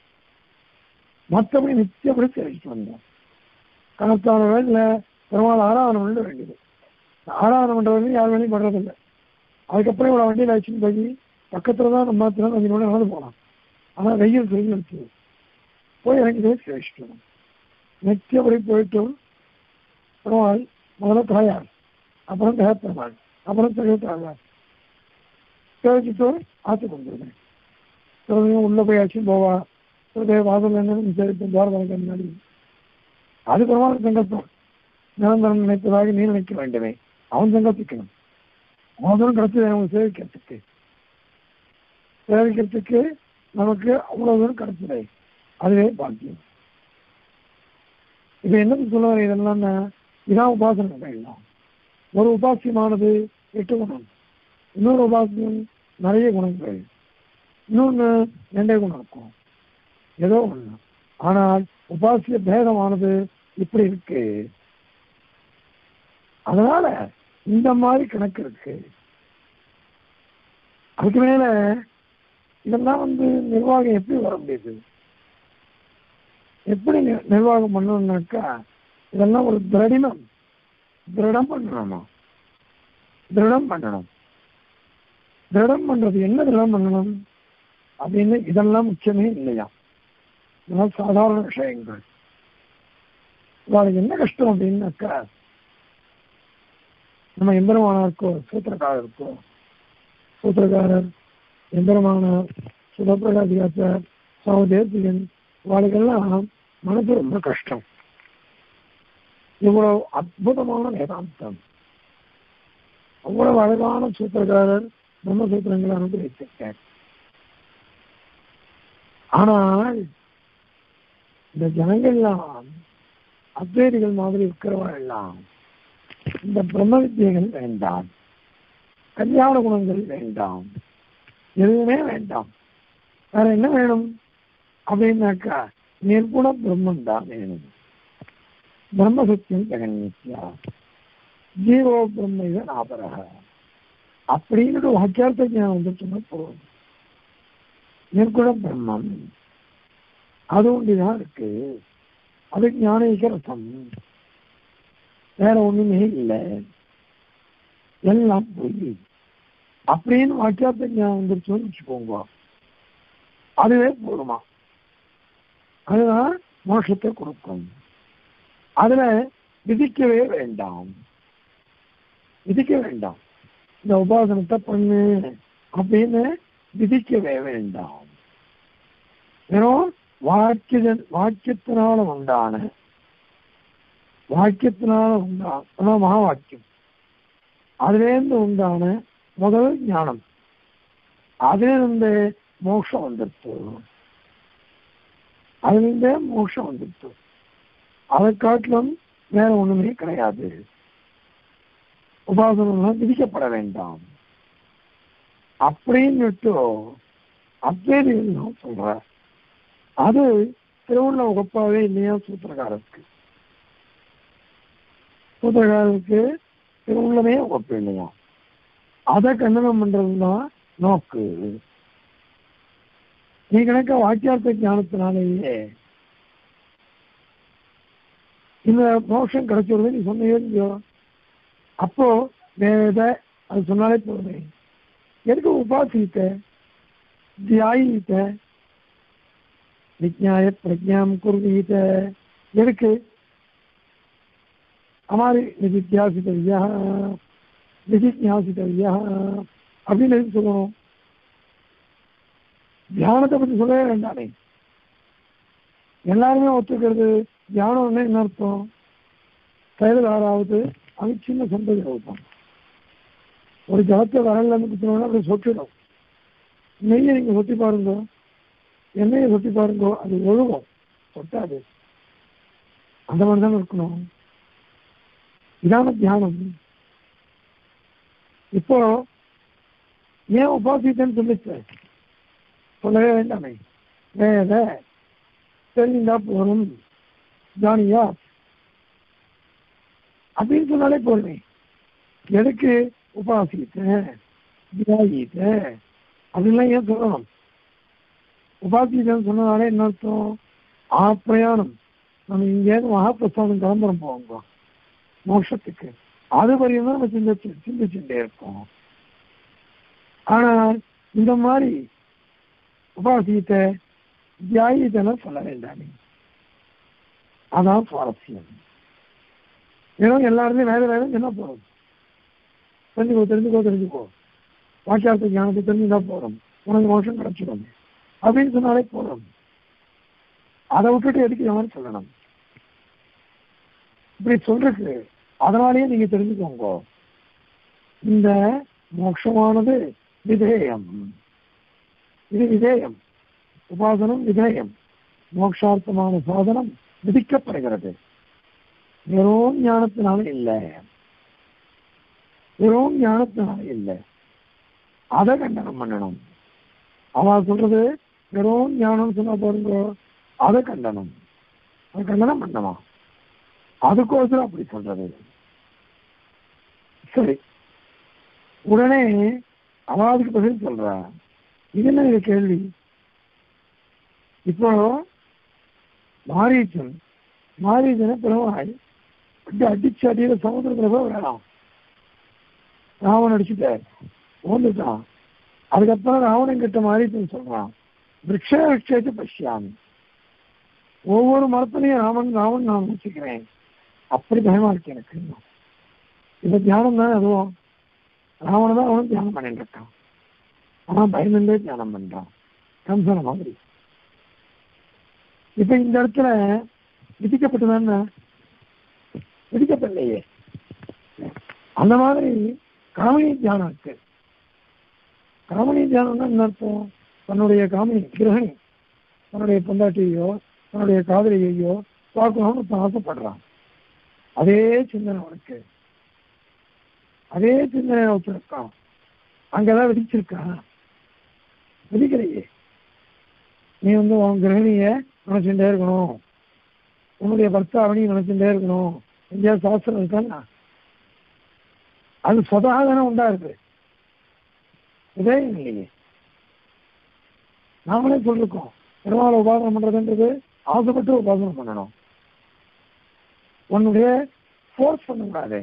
Speaker 1: மற்றபடி நித்தியப்படி சேவிச்சு வந்தேன் கணக்கான வேலையில் பெருமாள் ஆராதனை பண்ண வேண்டியது ஆராதனை பண்றது யார் வேலையும் பண்றதில்லை அதுக்கப்புறம் இவ்வளோ வண்டியில் அழைச்சின்னு போய் பக்கத்தில் தான் நம்ம மாத்திரம் அஞ்சு மணி நடந்து போகலாம் ஆனால் வெயில் சொல்லி வச்சு போய் இறங்கி போய் சேவிச்சிட்டோம் நித்தியப்படி போயிட்டு பெருமாள் முதல்ல தாயார் அப்புறம் தேவப்பெருமாள் அப்புறம் திகழ்த்தாயார் சேவிச்சுட்டு ஆற்று கொண்டுருவேன் சிலதையும் உள்ள போய் அடிச்சும் போவா சில பேர் வாசல் என்ன சரிப்போம் துவாரதற்கு முன்னாடி அது பெருமாள் சங்கல்பம் நிரந்தரம் நினைப்பதாக நீ நினைக்க வேண்டுமே அவன் சங்கல்பிக்கணும் அவன் கிடைச்சது அவன் சேவிக்கிறதுக்கு சேவிக்கிறதுக்கு நமக்கு அவ்வளவு தூரம் கிடைச்சது அதுவே பாக்கியம் இப்ப என்னது சொல்ல வர இதெல்லாம் இதான் உபாசனை எல்லாம் ஒரு உபாசியமானது எட்டு குணம் இன்னொரு உபாசியம் நிறைய குணங்கள் இன்னொன்று ரெண்டே குணம் இருக்கும் ஏதோ ஒண்ணு ஆனால் உபாசிய பேதமானது இப்படி இருக்கு அதனால இந்த மாதிரி கணக்கு இருக்கு அதுக்கு மேல இதெல்லாம் வந்து நிர்வாகம் எப்படி வர முடியுது எப்படி நி- நிர்வாகம் பண்ணணும்னாக்கா இதெல்லாம் ஒரு திரடினம் திருடம் பண்ணணுமா திருடம் பண்ணணும் திருடம் பண்றது என்ன திருடம் பண்ணணும் அப்படின்னு இதெல்லாம் முக்கியமே இல்லையா இதெல்லாம் சாதாரண விஷயங்கள் இவாளுக்கு என்ன கஷ்டம் அப்படின்னாக்கா நம்ம எம்பெருமானாருக்கோ சூத்திரக்காரருக்கோ சூத்திரக்காரர் எம்பெருமானார் சுதப்பிரகாசிகாச்சார் சுவாமி தேசிகன் இவாளுக்கெல்லாம் மனசு ரொம்ப கஷ்டம் இவ்வளவு அற்புதமான வேதாந்தம் அவ்வளவு அழகான சூத்திரக்காரர் பிரம்மசூத்திரங்களை அனுபவிச்சிருக்கார் ஆனால் இந்த ஜனங்கள்லாம் அத்வைதிகள் மாதிரி இருக்கிறவர்கள் எல்லாம் இந்த பிரம்ம வித்தியைகள் வேண்டாம் கல்யாண குணங்கள் வேண்டாம் எதுவுமே வேண்டாம் வேற என்ன வேணும் அப்படின்னாக்கா நிர்குண பிரம்மன் தான் வேணும் பிரம்ம சத்தியம் ஜெகன்மித்யா ஜீவோ பிரம்ம இவ நாபரக அப்படின்னு வாக்கியார்த்த ஞானம் வந்துட்டுன்னா போதும் நிர்குண பிரம்மம் அது ஒன்றுதான் இருக்கு அது ஞானேகரசம் வேற ஒண்ணுமே இல்லை எல்லாம் பொய் அப்படின்னு வாக்கியார்த்த ஞானம் வந்துருச்சோன்னு வச்சுக்கோங்க அதுவே போதுமா அதுதான் மோட்சத்தை கொடுக்கும் அதுல விதிக்கவே வேண்டாம் விதிக்க வேண்டாம் இந்த உபாசனத்தை பண்ணு அப்படின்னு விதிக்கவே வேண்டாம் வெறும் வாக்கிய வாக்கியத்தினால உண்டான வாக்கியத்தினால உண்டான அதான் மகா வாக்கியம் அதுலேருந்து உண்டான முதல் ஞானம் அதிலிருந்து மோட்சம் வந்துடுச்சு அதிலிருந்தே மோட்சம் வந்துடுச்சு அதை காட்டிலும் வேற ஒண்ணுமே கிடையாது உபாசனம்லாம் விதிக்கப்பட வேண்டாம் அப்படின்னுட்டு அத்வைதிகள் சொல்ற அது திருவுள்ள உகப்பாவே இல்லையா சூத்திரக்காரருக்கு சூத்திரக்காரருக்கு திருவுள்ளமே உகப்பு இல்லையா அதை கண்டனம் பண்றதுதான் நோக்கு நீ கணக்க வாக்கியார்த்த ஞானத்தினாலேயே இந்த மோஷம் கிடைச்சிருது நீ சொன்னியோ இல்லையோ அப்போ வேத அது சொன்னாலே போதுமே எதுக்கு உபாசித்த தியாயித்த விஜயாய பிரஜாம் குர்வீத எதுக்கு हमारी நிதித்தியாசித்தவியா நிதித்தியாசித்தவியா அப்படின்னு எதுக்கு சொல்லணும் தியானத்தை பத்தி சொல்லவே வேண்டாமே எல்லாருமே ஒத்துக்கிறது தியானம்னா என்ன அர்த்தம் செயல் ஆறாவது அது சின்ன சந்ததி அவுத்தான் ஒரு ஜலத்தை வரல இருந்து குத்தினோம்னா அப்படி சொட்டிடும் நெய்யை நீங்க சொட்டி பாருங்க எண்ணெயை சொட்டி பாருங்க அது ஒழுகும் சொட்டாது அந்த மாதிரி தான் இருக்கணும் இதான தியானம் இப்போ ஏன் உபாசித்தேன்னு சொல்லிச்சு சொல்லவே வேண்டாமே வேத தெரிஞ்சா போதும் ஜானியா அப்படின்னு சொன்னாலே போதுமே எதுக்கு உபாசித்த தியாகித்த அப்படின்லாம் ஏன் சொல்லணும் உபாசித்தன்னு சொன்னதாலே என்ன அர்த்தம் ஆ பிரயாணம் நம்ம இங்கேருந்து மகாபிரஸ்தானம் கிளம்புறோம் போவோங்க மோட்சத்துக்கு அது வரையும் தான் நம்ம சிந்திச்சு சிந்திச்சுட்டே இருக்கோம் ஆனால் இந்த மாதிரி உபாசித்த தியாகித்தெல்லாம் சொல்ல வேண்டாமே அதான் சுவாரஸ்யம் வெறும் எல்லாருமே வேற வேற என்ன போறோம் தெரிஞ்சுக்கோ தெரிஞ்சுக்கோ தெரிஞ்சுக்கோ வாக்கியார்த்த ஞானத்தை தெரிஞ்சுதான் போறோம் உனக்கு மோஷம் கிடைச்சிடும் அப்படின்னு சொன்னாலே போதும் அதை விட்டுட்டு எதுக்கு இந்த மாதிரி சொல்லணும் இப்படி சொல்றது அதனாலேயே நீங்க தெரிஞ்சுக்கோங்க இந்த மோட்சமானது விதேயம் இது விதேயம் உபாசனம் விதேயம் மோட்சார்த்தமான சாதனம் விதிக்கப்படுகிறது வெறும் ஞானத்தினால இல்லை வெறும் ஞானத்தினால இல்லை அதை கண்டனம் பண்ணணும் அவ சொல்றது வெறும் ஞானம் சொன்னா பாருங்க அதை கண்டனம் அதை கண்டனம் பண்ணமா அதுக்கோசரம் அப்படி சொல்றது சரி உடனே அவன் அதுக்கு பதில் சொல்றா இது என்ன இது கேள்வி இப்போ மாரீச்சன் மாரீச்சனை பிறவாய் அப்படி அடிச்சு அடியில சமுத்திரத்துல போய் விடலாம் ராவன் அடிச்சுட்டார் ஓந்துட்டான் அதுக்கப்புறம் ராவணன் கிட்ட மாரீச்சன் சொல்றான் விரக்ஷ விரக்ஷத்து பஷ்யாமி ஒவ்வொரு மரத்துலையும் ராமன் ராவன் நான் வச்சுக்கிறேன் அப்படி பயமா இருக்கு எனக்கு இப்ப தியானம் தான் அதுவும் ராவண தான் அவனும் தியானம் பண்ணிட்டு இருக்கான் அவன் பயந்துட்டே தியானம் பண்றான் கம்சன மாதிரி இப்ப இந்த இடத்துல விதிக்கப்பட்டதான விதிக்கப்படலையே அந்த மாதிரி காமினி தியானம் இருக்கு காமினி தியானம்னா என்ன அர்த்தம் தன்னுடைய காமினி கிரகணி தன்னுடைய பொண்டாட்டியோ தன்னுடைய காதலியையோ பார்க்கணும்னு ஒருத்தன் ஆசைப்படுறான் அதே சிந்தனை அவனுக்கு அதே சிந்தனை வச்சிருக்கான் அங்கதான் விதிச்சிருக்கான் விதிக்கலையே நீ வந்து உன் கிரகணிய நினைச்சுட்டே இருக்கணும் உன்னுடைய பர்த்தாவணியை நினைச்சுட்டே இருக்கணும் எங்கேயாவது சாஸ்திரம் இருக்கான்னா அது சொதாதானே உண்டா இருக்கு இதே இல்லையே நாமளே சொல்லிருக்கோம் பெருமாளை உபாசனம் பண்றதுன்றது ஆசைப்பட்டு உபாசனம் பண்ணணும் உன்னுடைய ஃபோர்ஸ் பண்ணக்கூடாது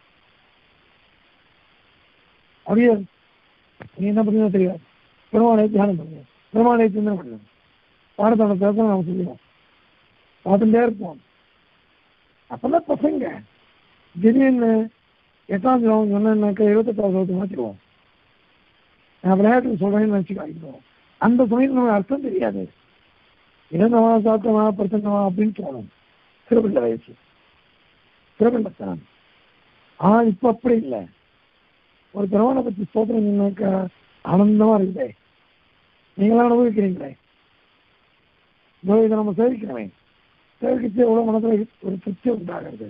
Speaker 1: அப்படியே நீ என்ன பண்ணுங்க தெரியாது பெருமாளை தியானம் பண்ணுங்க பெருமாளை சிந்தனை பண்ணுங்க பாடத்தோட பேச நம்ம சொல்லுவோம் பார்த்துட்டே இருப்போம் அப்பெல்லாம் பசங்க திடீர்னு எட்டாம் கிராமம் சொன்னாக்கா இருபத்தெட்டாம் கிராமத்தை மாற்றிடுவோம் நான் விளையாட்டுக்கு சொல்றேன்னு நினச்சி காய்க்கிறோம் அந்த சமயத்தில் நமக்கு அர்த்தம் தெரியாது இறந்தவா சாத்தவா பிரச்சனவா அப்படின்னு தோணும் சிறுபிண்ட வயசு சிறுபிண்டத்தனம் ஆனா இப்ப அப்படி இல்லை ஒரு பெருமானை பத்தி ஸ்தோத்திரம் சொன்னாக்கா ஆனந்தமா இருக்குதே நீங்களாம் அனுபவிக்கிறீங்களே இதோ இதை நம்ம சேவிக்கிறோமே சேவிக்கிச்சு எவ்வளவு மனசுல ஒரு திருப்தி உண்டாகிறது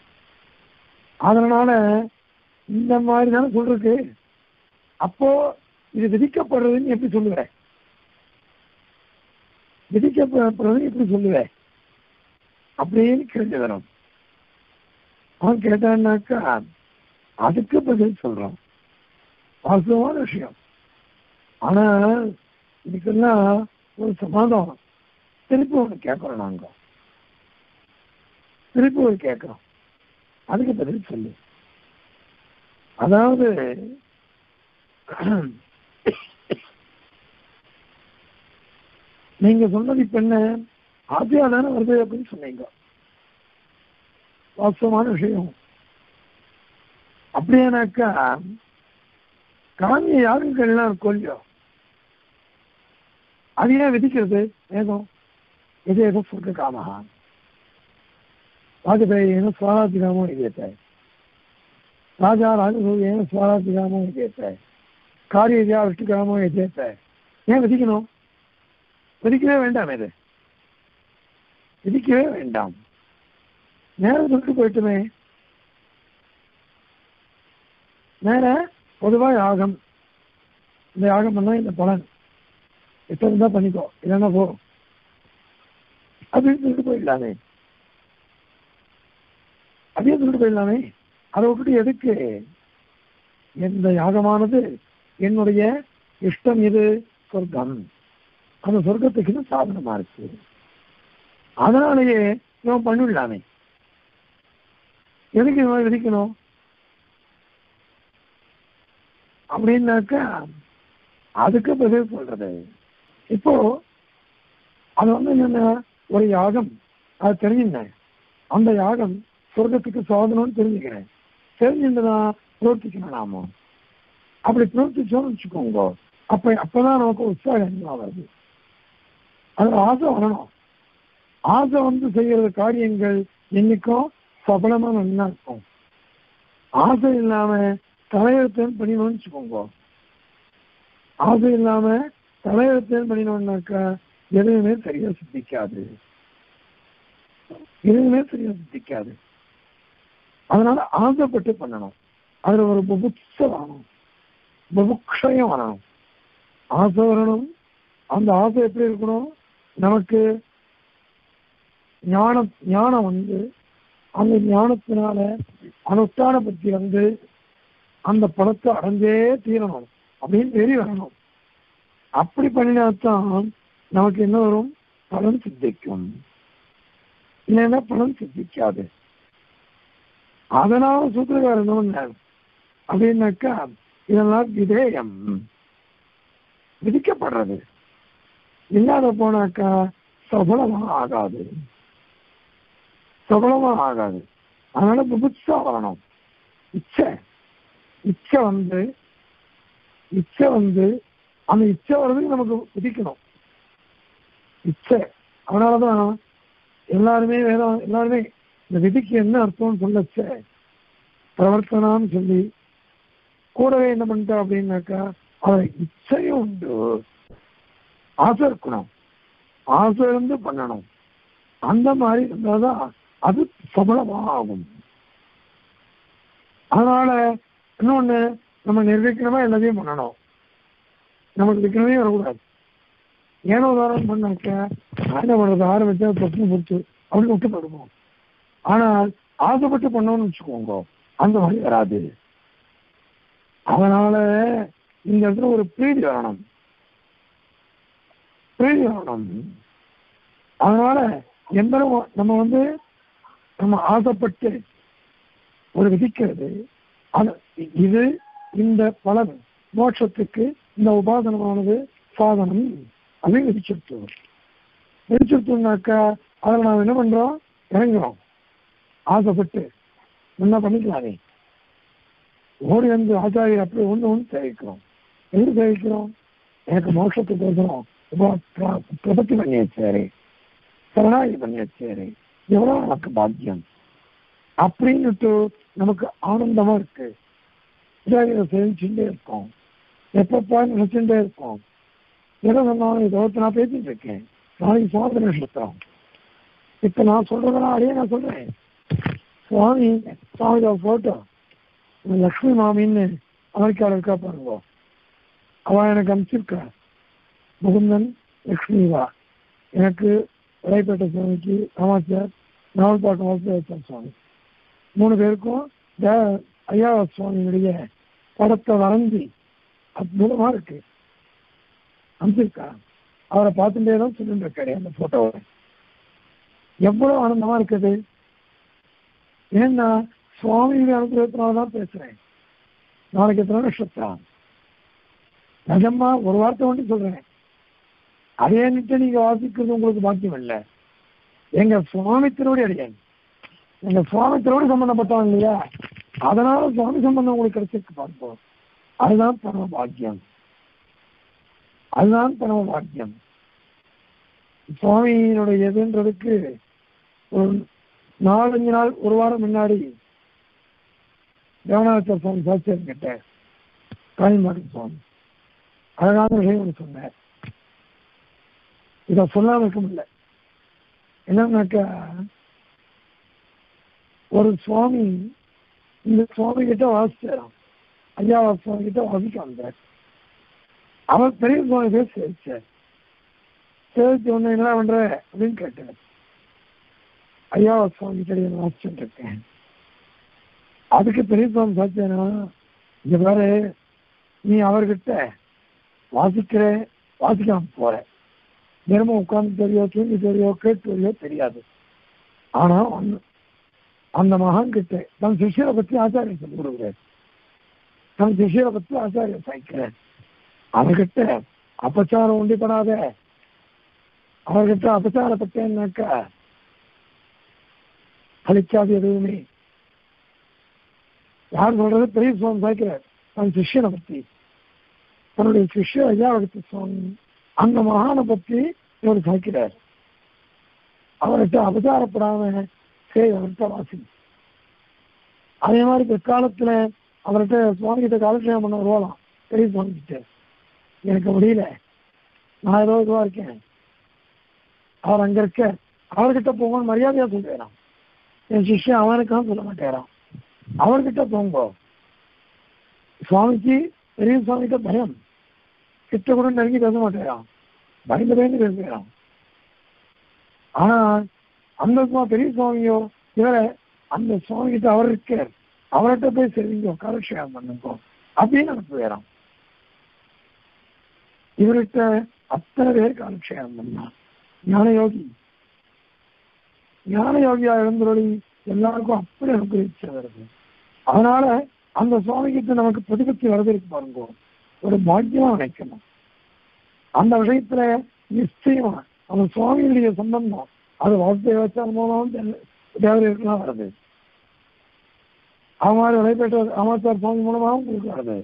Speaker 1: அதனால இந்த மாதிரி தானே சொல்றது அப்போ இது விதிக்கப்படுறதுன்னு எப்படி சொல்லுவேன் விதிக்கப்படுறதுன்னு எப்படி சொல்லுவேன் அப்படின்னு கேள்வி வரும் அவன் கேட்டான்னாக்கா அதுக்கு பதில் சொல்றான் வாஸ்தவமான விஷயம் ஆனா இதுக்கெல்லாம் ஒரு சமாதானம் திருப்பி ஒன்று கேட்கிறோம் நாங்க திருப்பி ஒரு கேட்கிறோம் அதுக்கு பதில் சொல்லு அதாவது நீங்க சொன்னது இப்ப என்ன ஆசையா தானே வருது அப்படின்னு சொன்னீங்க வாஸ்தவமான விஷயம் அப்படியானாக்கா காமிய யாகங்கள்லாம் இருக்கும் இல்லையோ அது ஏன் விதிக்கிறது வேதம் எது ஏதோ சொர்க்க காமஹா வாஜபேயேன ஸ்வராதிகாமோ இதேத்த ராஜா ராஜசூரியேன ஸ்வராதிகாமோ இதேத்த காரிய விஷ்டுகாமோ இதேத்த ஏன் விதிக்கணும் விதிக்கவே வேண்டாம் இது விதிக்கவே வேண்டாம் நேரம் சொல்லிட்டு போயிட்டுமே நேர பொதுவா யாகம் இந்த யாகம் பண்ணா இந்த பலன் எப்ப இருந்தா பண்ணிக்கோ இல்லைன்னா போ அப்படின்னு சொல்லிட்டு போயிடலாமே அதையும் சொல்லிட்டு போயிடலாமே அதை விட்டுட்டு எதுக்கு எந்த யாகமானது என்னுடைய இஷ்டம் இது சொர்க்கம் அந்த சொர்க்கத்துக்கு சாதனமா இருக்கு அதனாலேயே இவன் பண்ணிடலாமே எதுக்கு இவன் விதிக்கணும் அப்படின்னாக்கா அதுக்கு பதில் சொல்றது இப்போ அது வந்து என்னென்ன ஒரு யாகம் அது தெரிஞ்சுனேன் அந்த யாகம் சொர்க்கத்துக்கு சாதனம்னு தெரிஞ்சுக்கிறேன் தெரிஞ்சுருந்தா பிரவர்த்திக்கணும் நாம அப்படி பிரவர்த்திச்சோம்னு வச்சுக்கோங்க அப்ப அப்பதான் நமக்கு உற்சாகம் வருது அதுல ஆசை வரணும் ஆசை வந்து செய்யற காரியங்கள் என்னைக்கும் சபலமா நல்லா இருக்கும் ஆசை இல்லாம தலையெழுத்தேன் பண்ணினோம்னு வச்சுக்கோங்க ஆசை இல்லாம தலையெழுத்தேன் பண்ணினோம்னாக்கா எதுவுமே சரியா சித்திக்காது எதுவுமே சரியா சித்திக்காது அதனால ஆசைப்பட்டு பண்ணணும் அதுல ஒரு புபுட்ச வரணும் புபுக்ஷயம் வரணும் ஆசை வரணும் அந்த ஆசை எப்படி இருக்கணும் நமக்கு ஞானம் ஞானம் வந்து அந்த ஞானத்தினால அனுஷ்டான பத்தி வந்து அந்த பணத்தை அடைஞ்சே தீரணும் அப்படின்னு வெறி வரணும் அப்படி பண்ணினாத்தான் நமக்கு என்ன வரும் பலன் சித்திக்கும் இல்லைன்னா பலன் சித்திக்காது அதனால சூத்திரக்காரர் என்ன பண்ணார் அப்படின்னாக்கா இதெல்லாம் விதேயம் விதிக்கப்படுறது இல்லாத போனாக்கா சபலமா ஆகாது சபலமா ஆகாது அதனால புதுசா வரணும் இச்சை இச்சை வந்து இச்சை வந்து அந்த இச்சை வர்றதுக்கு நமக்கு விதிக்கணும் இச்சை அதனாலதான் எல்லாருமே வேதம் எல்லாருமே இந்த விதிக்கு என்ன அர்த்தம்னு சொல்லச்ச பிரவர்த்தனான்னு சொல்லி கூடவே என்ன பண்ணிட்டா அப்படின்னாக்கா அவன் இச்சையும் உண்டு ஆசை இருக்கணும் ஆசை இருந்து பண்ணணும் அந்த மாதிரி இருந்தாதான் அது சபலமா ஆகும் அதனால இன்னொன்னு நம்ம நிர்வகிக்கணுமா எல்லாத்தையும் பண்ணணும் நமக்கு விற்கணுமே வரக்கூடாது ஏனோ உதாரணம் பண்ணாக்க என்ன பண்றது ஆரம்பிச்சா பிரச்சனை பொறுத்து அப்படின்னு விட்டு போடுவோம் ஆனால் ஆசைப்பட்டு பண்ணோம்னு வச்சுக்கோங்க அந்த மாதிரி வராது அதனால இந்த இடத்துல ஒரு பிரீதி வரணும் பிரீதி வரணும் அதனால எந்த நம்ம வந்து நம்ம ஆசைப்பட்டு ஒரு விதிக்கிறது அது இது இந்த பலன் மோட்சத்துக்கு இந்த உபாதனமானது சாதனம் அப்படின்னு விதிச்சிருத்தோம் விதிச்சிருத்தோம்னாக்கா அதில் நாம் என்ன பண்றோம் இறங்குறோம் ஆசைப்பட்டு என்ன பண்ணிக்கலாமே ஓடி வந்து ஆச்சாரியர் அப்படி ஒன்று ஒன்று சேவிக்கிறோம் எங்க சேவிக்கிறோம் எனக்கு மோட்சத்துக்கு ஒருத்தரும் பிரபத்தி பண்ணி வச்சாரு சரணாகி பண்ணி வச்சாரு எவ்வளவு நமக்கு பாக்கியம் அப்படின்னுட்டு நமக்கு ஆனந்தமா இருக்கு ஆச்சாரியரை சேவிச்சுட்டே இருக்கோம் எப்பப்பா நினைச்சுட்டே இருக்கோம் எதை சொன்னாலும் இதை நான் பேசிட்டு இருக்கேன் நாளைக்கு சுவாமி நட்சத்திரம் இப்ப நான் சொல்றதெல்லாம் அடையே நான் சொல்றேன் சுவாமி சுவாமியோட போட்டோ லக்ஷ்மி மாமின்னு அமெரிக்காவில் இருக்கா பாருங்க அவன் எனக்கு அனுப்பிச்சிருக்கா முகுந்தன் லக்ஷ்மிவா எனக்கு விளைப்பேட்டை சுவாமிக்கு ராமாச்சார் நாவல்பாக்கம் வாசுதேவன் சுவாமி மூணு பேருக்கும் ஐயா சுவாமியுடைய படத்தை வரைஞ்சி அற்புதமா இருக்கு அனுப்பிச்சிருக்கா அவரை பார்த்துட்டே தான் சொல்லிட்டு இருக்காரு அந்த போட்டோவை எவ்வளவு ஆனந்தமா இருக்குது ஏன்னா சுவாமியுடைய அனுகிரகத்தினால தான் பேசுறேன் நாளைக்கு எத்தனை நட்சத்திரம் நிஜமா ஒரு வார்த்தை ஒன்று சொல்றேன் அதே நிட்டு நீங்க வாசிக்கிறது உங்களுக்கு பாக்கியம் இல்லை எங்க சுவாமி திருவடி அடியேன் எங்க சுவாமி திருவடி சம்பந்தப்பட்டவன் இல்லையா அதனால சுவாமி சம்பந்தம் உங்களுக்கு கிடைச்சிருக்கு பார்ப்போம் அதுதான் பரம பாக்கியம் அதுதான் பரம பாக்கியம் சுவாமியினுடைய எதுன்றதுக்கு ஒரு நாலஞ்சு நாள் ஒரு வாரம் முன்னாடி தேவநாத சுவாமி சாட்சியம் கிட்ட காளிமாடி சுவாமி அழகான விஷயம் ஒன்று சொன்னார் இதை சொல்லாம இருக்க முடியல என்னன்னாக்கா ஒரு சுவாமி இந்த சுவாமி கிட்ட வாசிச்சாராம் ஐயா சுவாமி கிட்ட வாசிக்க வந்தார் அவர் பெரிய சுவாமி பேர் சேவிச்சார் சேவிச்சு ஒண்ணு என்ன பண்ற அப்படின்னு கேட்டார் ஐயா சுவாமி கிட்ட நான் வாசிச்சுட்டு இருக்கேன் அதுக்கு பெரிய சுவாமி சாத்தியானா இங்க பாரு நீ அவர்கிட்ட வாசிக்கிற வாசிக்காம போற தினமும் உட்கார்ந்து தெரியோ தூங்கி தெரியோ கேட்டு தெரியோ தெரியாது ஆனா ஒண்ணு அந்த மகான் கிட்ட தன் சிஷியரை பத்தி ஆச்சாரியன் சொல்லி கொடுக்குறாரு தன் சிஷியரை பத்தி ஆச்சாரியன் சாய்க்கிறார் அவர்கிட்ட அபச்சாரம் உண்டிப்படாத அவர்கிட்ட அபச்சாரப்பட்டேன்னாக்கா அழிக்காது எதுவுமே யார் சொல்றது பெரிய சுவாமி சாய்க்கிறார் தன் சிஷியனை பத்தி தன்னுடைய சிஷ்ய ஐயாவகத்து சுவாமி அந்த மகானை பத்தி இவர் சாய்க்கிறார் அவர்கிட்ட அபசாரப்படாம சரி அவர்கிட்ட வாசி அதே மாதிரி பிற்காலத்துல அவர்கிட்ட சுவாமி கிட்ட காலட்சேபம் பண்ண வருவாளாம் பெரிய சுவாமி கிட்ட எனக்கு முடியல நான் ஏதோ இதுவா இருக்கேன் அவர் அங்க இருக்க அவர்கிட்ட போங்கன்னு மரியாதையா சொல்லுறான் என் சிஷ்யன் அவனுக்காக சொல்ல மாட்டேறான் அவர்கிட்ட போங்க சுவாமிக்கு பெரிய சுவாமிகிட்ட பயம் கிட்ட கூட நெருங்கி பேச மாட்டேறான் பயந்து பயந்து பேசுகிறான் ஆனா அந்த சுவா- பெரிய சுவாமியோ இவரை அந்த சுவாமி கிட்ட அவர் இருக்கார் அவர்கிட்ட போய் சரிங்க காலக்ஷேபம் பண்ணுங்க அப்படின்னு அனுப்புகிறான் இவர்கிட்ட அத்தனை பேர் காலக்ஷேபம் பண்ணான் ஞான யோகி ஞான யோகியா எழுந்தொழி எல்லாருக்கும் அப்படி அனுகிரகிச்சு வருது அதனால அந்த சுவாமி கிட்ட நமக்கு பிரதிபத்தி வரதற்கு பாருங்க ஒரு பாக்கியமா நினைக்கணும் அந்த விஷயத்துல நிச்சயமா அந்த சுவாமியுடைய சம்பந்தம் அது வாசுதேவாச்சாரம் மூலம் தேவதைகளுக்கெல்லாம் வருது அவன் மாதிரி விளைபெற்ற அமாச்சார் சுவாமி மூலமாகவும் உங்களுக்கு வருது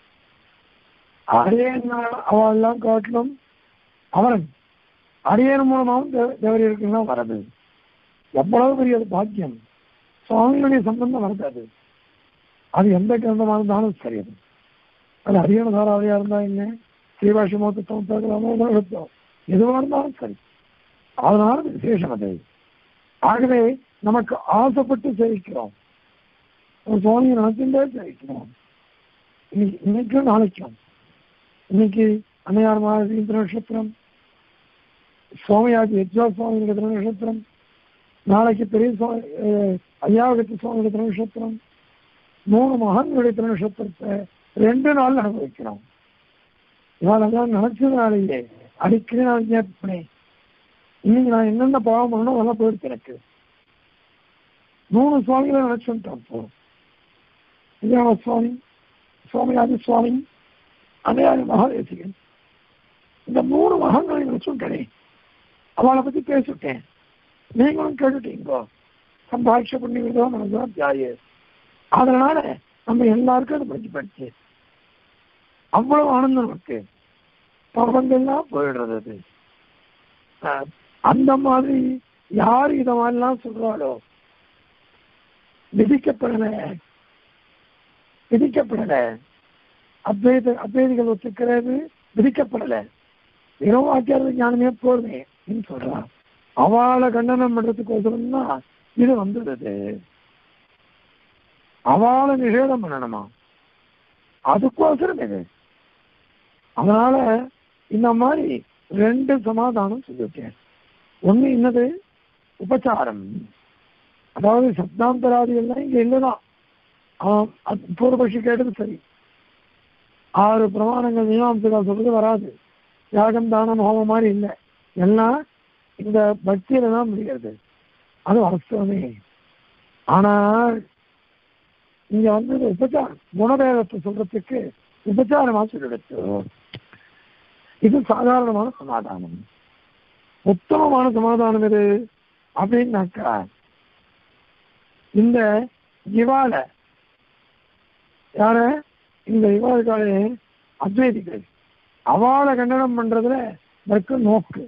Speaker 1: அரியன் அவள் எல்லாம் காட்டிலும் அவன் அரியன் மூலமாகவும் தேவ- தேவதைகளுக்கெல்லாம் வருது எவ்வளவு பெரிய ஒரு பாக்கியம் சுவாமியுடைய சம்பந்தம் வருது அது அது எந்த கிரந்தமாக இருந்தாலும் சரி அது அது அரியண தாராவளியா இருந்தா என்ன ஸ்ரீபாஷி மோத்தம் எடுத்தோம் எதுவாக இருந்தாலும் சரி அதனால அது விசேஷம் அது ஆகவே நமக்கு ஆசைப்பட்டு சேவிக்கிறோம் ஒரு சுவாமியை நினைச்சுட்டே சேவிக்கிறோம் இன்னைக்கு இன்னைக்கும் நாளைக்கும் இன்னைக்கு அன்னையார் மாதிரி நட்சத்திரம் சுவாமியாஜி யஜ்வா சுவாமி நட்சத்திரம் நாளைக்கு பெரிய சுவாமி அஹ், ஐயாவகத்து சுவாமி நட்சத்திரம் மூணு மகான்களுடைய திருநட்சத்திரத்தை ரெண்டு நாள் அனுபவிக்கிறோம் இவாளெல்லாம் நினைச்சதுனாலேயே அடிக்கடி நான் கேட்பேன் இன்னைக்கு நான் என்னென்ன பாவம் பண்ணணும் அதெல்லாம் போயிடுச்சு எனக்கு மூணு சுவாமிகளை நினைச்சுட்டோம் இப்போ ஐயாவ சுவாமி சுவாமியாதி சுவாமி அதையாதி மகாதேசிகன் இந்த மூணு மகான்களை நினைச்சுட்டேனே அவளை பத்தி பேசிட்டேன் நீங்களும் கேட்டுட்டீங்க சம்பாஷ பண்ணி விடுதோம் மனதான் தியாய அதனால நம்ம எல்லாருக்கும் அது படிச்சு படிச்சு அவ்வளவு ஆனந்தம் இருக்கு பாவங்கள்லாம் போயிடுறது அது அஹ், அந்த மாதிரி யார் இத மாதிரிலாம் சொல்றாளோ விதிக்கப்படல விதிக்கப்படல அத்வைத அத்வைதிகள் ஒத்துக்கிறது விதிக்கப்படல வெறும் வாக்கியார்த்த ஞானமே போதுமே அப்படின்னு சொல்றான் அவளை கண்டனம் பண்றதுக்கோசரம் தான் இது வந்துடுது அவளை நிஷேதம் பண்ணணுமா அதுக்கோசரம் இது அதனால இந்த மாதிரி ரெண்டு சமாதானம் சொல்லிவிட்டேன் ஒண்ணு என்னது உபச்சாரம் அதாவது சப்தாந்தராதி எல்லாம் இங்க இல்லைதான் அவன் அது பூர்வபக்ஷி கேட்டது சரி ஆறு பிரமாணங்கள் மீமாம்சகா சொல்றது வராது யாகம் தானம் ஹோமம் மாதிரி இல்லை எல்லாம் இந்த பக்தியில தான் முடிகிறது அது வாஸ்தவமே ஆனால் இங்க வந்து இது உபச்சாரம் குணபேதத்தை சொல்றதுக்கு உபச்சாரமா சொல்லிடுச்சு இது சாதாரணமான சமாதானம் உத்தமமான சமாதானம் எது அப்படின்னாக்கா இந்த இவால யார இந்த இவாளுக்காலே அத்வைதிகள் அவாளை கண்டனம் பண்றதுல இருக்கு நோக்கு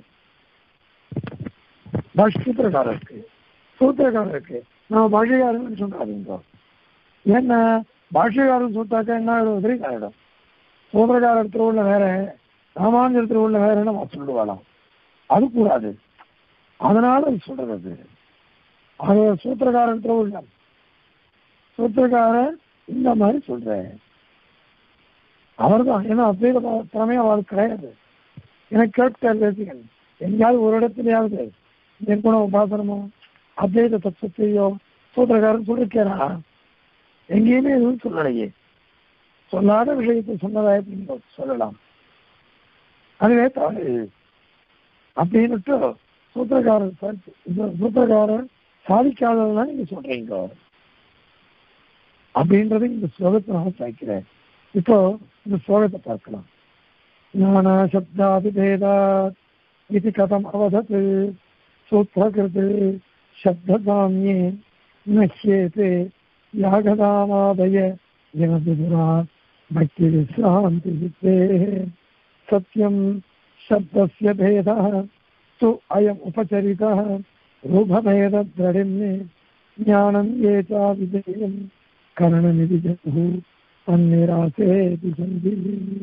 Speaker 1: சூத்திரக்காரருக்கு சூத்திரக்காரருக்கு நம்ம பாஷைக்காரன் சொல்றாதீங்க ஏன்னா பாஷைக்காரன் சொல்லிட்டாக்கா என்ன ஆயிடும் தெரியும் சூத்திரக்காரர் திருவுள்ள வேற ராமானுஜர் திருவுள்ள வேறன்னு நம்ம சொல்லுவாளாம் அது கூடாது அதனால அது சொல்றது அது சூத்திரக்காரன் திருவுள்ளம் சூத்திரக்காரர் இந்த மாதிரி சொல்றேன் அவர்தான் ஏன்னா அத்வைத திறமை அவளுக்கு கிடையாது எனக்கு கேட்டார் பேசுகிறேன் எங்கேயாவது ஒரு இடத்துலயாவது நிர்குண உபாசனமோ அத்வைத தத்துவத்தையோ சூத்திரக்காரன் சொல்லிருக்கிறா எங்கேயுமே எதுவும் சொல்லலையே சொல்லாத விஷயத்தை சொன்னதா நீங்க சொல்லலாம் அதுவே தவறு அப்படின்னுட்டு சூத்திரக்காரர் சாதி- இந்த சூத்திரக்காரர் சாதிக்காததான் நீங்க சொல்றீங்க அப்படின்றத இந்த ஸ்லோகத்தை நான் சாய்க்கிறேன் இப்போ இந்த ஸ்லோகத்தை பார்க்கலாம் ஞான சப்தாதிபேதா இது கதம் அவதத் சூத்திரகிருத் சப்தசாமியே நஷ்யேதே யாகதாமாதய ஜனதுரா பக்தி விசிராந்தி சித்தே சத்யம் शब्दस्य भेदः அஸ்து அயம் உபச்சரிதா ரூபபேத திரடிம்னே ஞானம் ஏதா விஜயம் கரணநிதி ஜகு தன்னிராசேதி சந்தி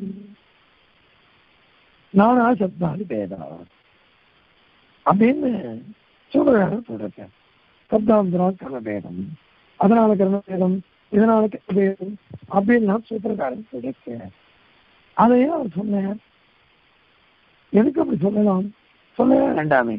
Speaker 1: நானா சப்தாதி பேதா அப்படின்னு சூழலாக சொல்றேன் சப்தாந்திரா கர்மபேதம் அதனால கர்மபேதம் இதனால கர்மபேதம் அப்படின்னு நான் சூத்திரக்காரன் சொல்லியிருக்கேன் அதையும் அவர் சொன்னேன் எதுக்கு அப்படி சொல்லலாம் சொல்லவே வேண்டாமே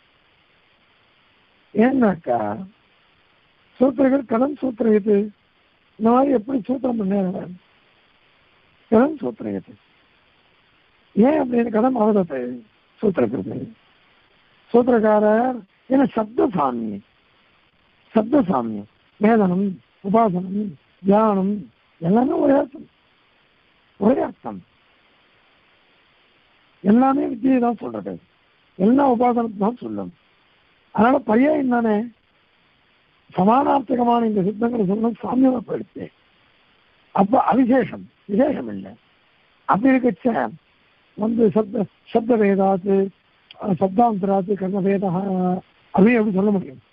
Speaker 1: ஏன்னாக்கா சூத்திரர்கள் கடன் சூத்திரம் எது இந்த மாதிரி எப்படி சூத்திரம் பண்ணேன் கடன் சூத்திரம் எது ஏன் அப்படின்னு கடன் அவதத்தை சூத்திரக்கிறது சூத்திரக்காரர் என்ன சப்த சாமியம் சப்த சாமியம் வேதனம் உபாசனம் தியானம் எல்லாமே ஒரே அர்த்தம் ஒரே அர்த்தம் எல்லாமே வித்தியை தான் சொல்றது எல்லா உபாசனத்தை தான் சொல்லும் அதனால பரியாயம் தானே சமானார்த்தகமான இந்த சித்தங்களை சொல்லணும் சாமியமாப்படுத்து அப்ப அவிசேஷம் விசேஷம் இல்லை அப்படி இருக்கச்ச வந்து சப்த சப்த வேதாத்து சப்தாந்தராத்து கர்மவேதா அப்படின்னு எப்படி சொல்ல முடியும்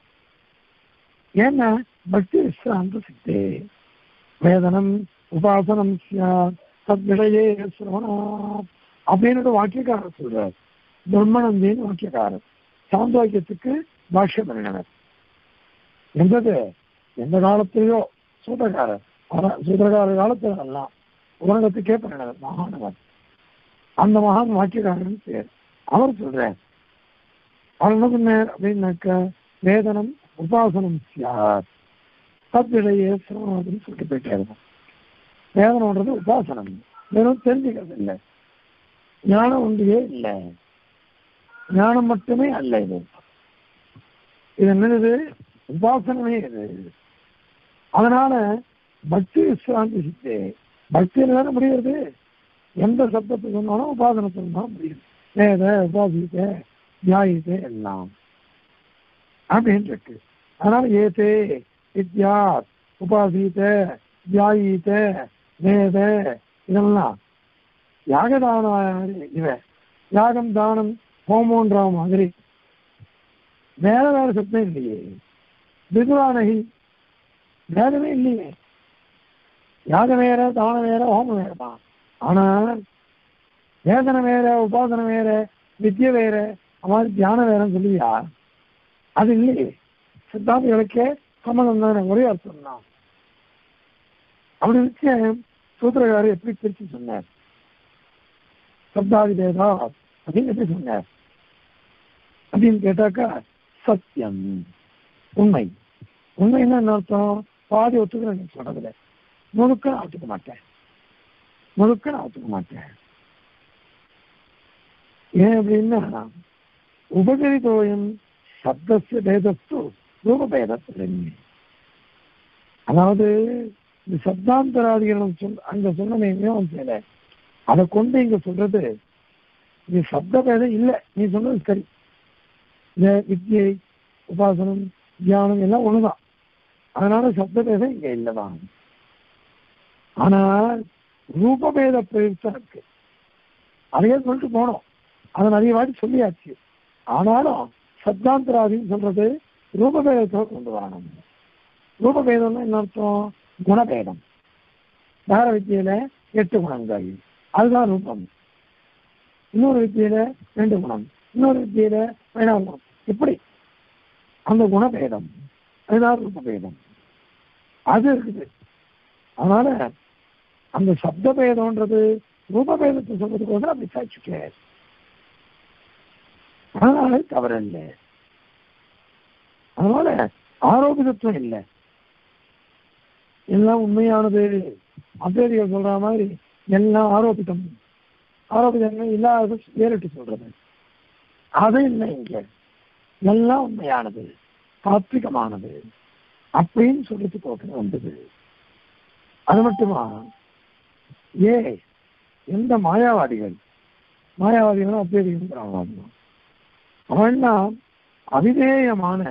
Speaker 1: ஏன்னா பக்தி விஸ்ராந்த சித்தே வேதனம் உபாசனம் சத்விடையே சிரவணா அப்படின்னு வாக்கியக்காரர் சொல்றார் பிரம்மணந்தின்னு வாக்கியக்காரர் சாந்தோக்கியத்துக்கு பாஷ்ய பண்ணினவர் எந்தது எந்த காலத்திலேயோ சூத்திரக்காரர் சூத்திரக்காரர் காலத்துல எல்லாம் உலகத்துக்கே பண்ணினவர் மகானவர் அந்த மகான் வாக்கியக்காரன் பேர் அவர் சொல்றார் அவர் என்ன சொன்னார் அப்படின்னாக்க வேதனம் உபாசனம் சியார் தத்திடையே சிரமம் சொல்லிட்டு போயிட்டாரு வேதனம்ன்றது உபாசனம் வெறும் தெரிஞ்சுக்கிறது இல்லை ஞானம் ஒன்றியே இல்லை ஞானம் மட்டுமே அல்ல இது இது என்னது உபாசனமே இது அதனால பக்தி விஸ்ராந்தி சித்தே பக்தியில் தானே முடிகிறது எந்த சப்தத்தை சொன்னாலும் உபாசனத்தில் தான் முடியும் வேத உபாசித்த தியாயித்தே எல்லாம் அப்படின்னு இருக்கு அதனால ஏதே வித்யா உபாசித்த தியாயித்த வேத இதெல்லாம் யாகதான இவ யாகம் தானம் ஹோமோன்ற மாதிரி வேற வேற சத்தம் இல்லையே பிதுரானகி வேதமே இல்லையே யாகம் வேற தானம் வேற ஹோமம் வேறதான் ஆனால் வேதனை வேற உபாசனை வேற வித்ய வேற மாதிரி தியானம் வேறன்னு சொல்லுவியா அது இல்லையே சித்தாந்திகளுக்கே சம்மதம் தானே ஒரே அர்த்தம் தான் அப்படி இருக்க சூத்திரகாரர் எப்படி பிரிச்சு சொன்னார் சப்தாதி பேதா அப்படின்னு எப்படி சொன்னார் அப்படின்னு கேட்டாக்கா சத்தியம் உண்மை உண்மைன்னா என்ன அர்த்தம் பாதி ஒத்துக்கிறேன் நீ சொல்றதுல முழுக்க நான் ஒத்துக்க மாட்டேன் முழுக்க நான் ஒத்துக்க மாட்டேன் ஏன் அப்படின்னா உபகரிதோயம் சப்தஸ்ய பேதஸ்து ரூபபேதத்தில் அதாவது இந்த சப்தாந்தராதிகள் சொல் அங்க சொன்னமே செய்யல அதை கொண்டு இங்க சொல்றது இது சப்த பேதம் இல்லை நீ சொன்னது சரி இந்த வித்யை உபாசனம் தியானம் எல்லாம் ஒண்ணுதான் அதனால சப்த பேதம் இங்க இல்லதான் ஆனால் ரூபபேத பிரயுக்தம் இருக்கு அதையே சொல்லிட்டு போனோம் அதை நிறைய வாட்டி சொல்லியாச்சு ஆனாலும் சப்தாந்தராதின்னு சொல்றது ரூபபேதத்தை கொண்டு வரணும் ரூபபேதம்னா என்ன அர்த்தம் குணபேதம் தார வித்தியில எட்டு குணங்கள் அதுதான் ரூபம் இன்னொரு வித்தியில ரெண்டு குணம் இன்னொரு வித்தியில பதினாறு குணம் இப்படி அந்த குணபேதம் அதுதான் ரூபபேதம் அது இருக்குது அதனால அந்த சப்த பேதம்ன்றது ரூபபேதத்தை சொல்றதுக்கோசரம் அப்படி சாட்சிக்க அதனால தவறு இல்லை அதனால ஆரோபிதத்துவம் இல்லை எல்லாம் உண்மையானது அத்வைதிகள் சொல்ற மாதிரி எல்லாம் ஆரோபிதம் ஆரோபிதங்கள் இல்லாத வேறிட்டு சொல்றது அது இல்லை இங்க எல்லாம் உண்மையானது சாத்விகமானது அப்படின்னு சொல்லிட்டு போட்டு வந்தது அது மட்டுமா ஏ எந்த மாயாவாதிகள் மாயாவாதிகளும் அத்வைதிகளும் அவன்னா அவிதேயமான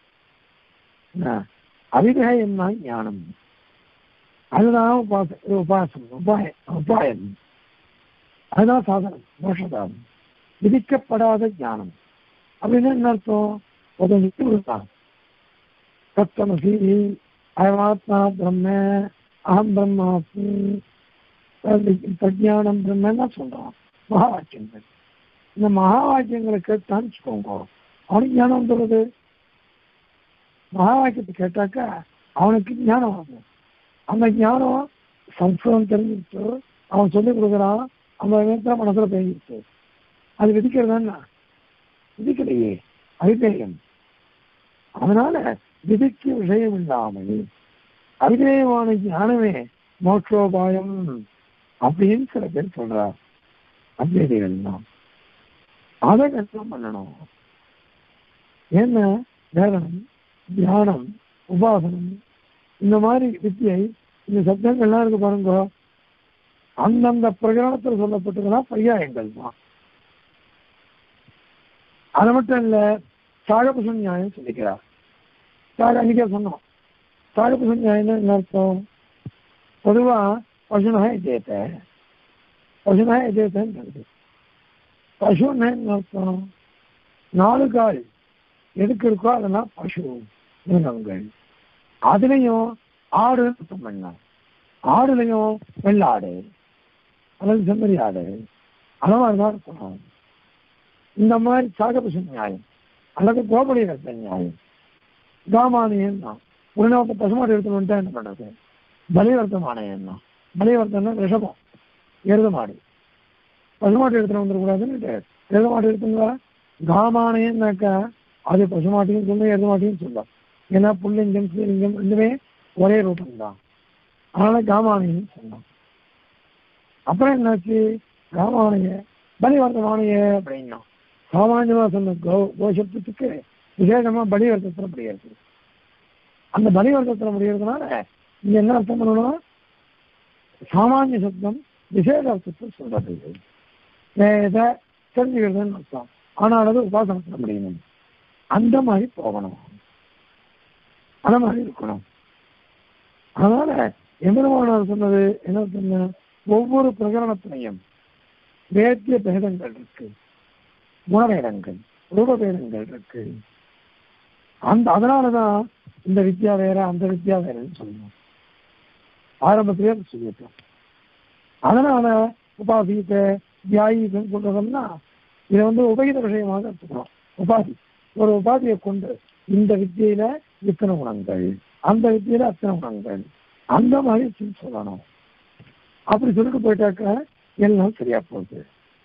Speaker 1: அவிதேயம் தான் ஞானம் அதுதான் உபாச உபாசம் உபாய உபாயம் அதுதான் சாதனம் மோஷதானம் விதிக்கப்படாத ஞானம் அப்படின்னா என்ன அர்த்தம் ஒருத்தன் விட்டு கொடுத்தான் தத்தமசி அயமாத்மா பிரம்ம அகம் பிரம்மாஸ்மி பிரஜானம் பிரம்மன்னு சொல்றான் மகா வாக்கியங்கள் இந்த மகா வாக்கியங்களை கேட்டான்னு வச்சுக்கோங்க அவனுக்கு ஞானம் வந்துடுறது மகா வாக்கியத்தை கேட்டாக்கா அவனுக்கு ஞானம் ஆகும் அந்த ஞானம் சம்ஸ்கிருதம் தெரிஞ்சுட்டு அவன் சொல்லிக் கொடுக்குறான் அந்த நேரத்தில் மனசுல பேங்கிச்சு அது விதிக்கிறதா விதிக்கலையே அபிநேயம் அதனால விதிக்கு விஷயம் இல்லாமல் அபிநேயமான ஞானமே மோட்சோபாயம் அப்படின்னு சில பேர் சொல்றார் அத்வைதிகள் தான் அதை கஷ்டம் பண்ணணும் ஏன்னா வேதனம் தியானம் உபாசனம் இந்த மாதிரி வித்தியை இந்த சப்தங்கள்லாம் இருக்கு பாருங்க அந்தந்த பிரகரணத்தில் சொல்லப்பட்டதெல்லாம் பையாயங்கள் தான் அது மட்டும் இல்ல சாகபுச நியாயம் சொல்லிக்கிறார் சாக அன்னைக்கே சொன்னோம் சாகபுச நியாயம் என்ன அர்த்தம் பொதுவா பசுனா எஜயத்தை பசுனா எஜயத்தைன்னு பசுன்னு என்ன அர்த்தம் நாலு கால் எதுக்கு இருக்கோ அதெல்லாம் பசு மிருகங்கள் அதுலயும் ஆடு சுத்தம் பண்ணலாம் ஆடுலையும் வெள்ளாடு அல்லது செம்மறி ஆடு அந்த மாதிரிதான் இருக்கணும் இந்த மாதிரி சாகபசு நியாயம் அல்லது கோபடி ரத்த நியாயம் காமானியம் தான் உடனே ஒருத்த பசுமாடு எடுத்துன்னு வந்துட்டா என்ன பண்றது பலிவர்த்தமானயம் தான் பலிவர்த்தம்னா ரிஷபம் எருத மாடு பசுமாட்டு எடுத்துட்டு வந்துடக்கூடாதுன்னு எருத மாடு எடுத்துங்களா காமானயம்னாக்கா அது பசுமாட்டையும் சொல்லும் எருத மாட்டையும் சொல்லும் ஏன்னா புல்லிங்கம் ஸ்ரீலிங்கம் ரெண்டுமே ஒரே ரூபம் தான் அதனால காமானியம் சொன்னோம் அப்புறம் என்னாச்சு காமானிய பலிவர்த்தமானிய அப்படின்னா சாமானியமா சொன்ன கோ கோஷத்துக்கு விசேஷமா பலிவர்த்தத்தில் முடியாது அந்த பலிவர்த்தத்தில் முடியறதுனால இங்க என்ன அர்த்தம் பண்ணணும் சாமானிய சப்தம் விசேஷ அர்த்தத்தை சொல்றது வேத தெரிஞ்சுக்கிறதுன்னு அர்த்தம் ஆனால் அது உபாசனத்தில் முடியணும் அந்த மாதிரி போகணும் அந்த மாதிரி இருக்கணும் அதனால எம்பெருமானார் சொன்னது என்ன சொன்ன ஒவ்வொரு பிரகரணத்திலையும் வேத்திய பேதங்கள் இருக்கு குணபேதங்கள் ரூபபேதங்கள் இருக்கு அந்த அதனாலதான் இந்த வித்யா வேற அந்த வித்யா வேறன்னு சொல்லணும் ஆரம்பத்திலே சொல்லிட்டோம் அதனால உபாசியத்தை தியாயின்னு சொல்றதென்னா இதை வந்து உபகித விஷயமாக எடுத்துக்கணும் உபாதி ஒரு உபாதியை கொண்டு இந்த வித்தியில இத்தனை குணங்கள் அந்த வித்தியில அத்தனை குணங்கள் அந்த மாதிரி சொல்லணும் அப்படி சொல்லிட்டு போயிட்டாக்க எல்லாம் சரியா போகுது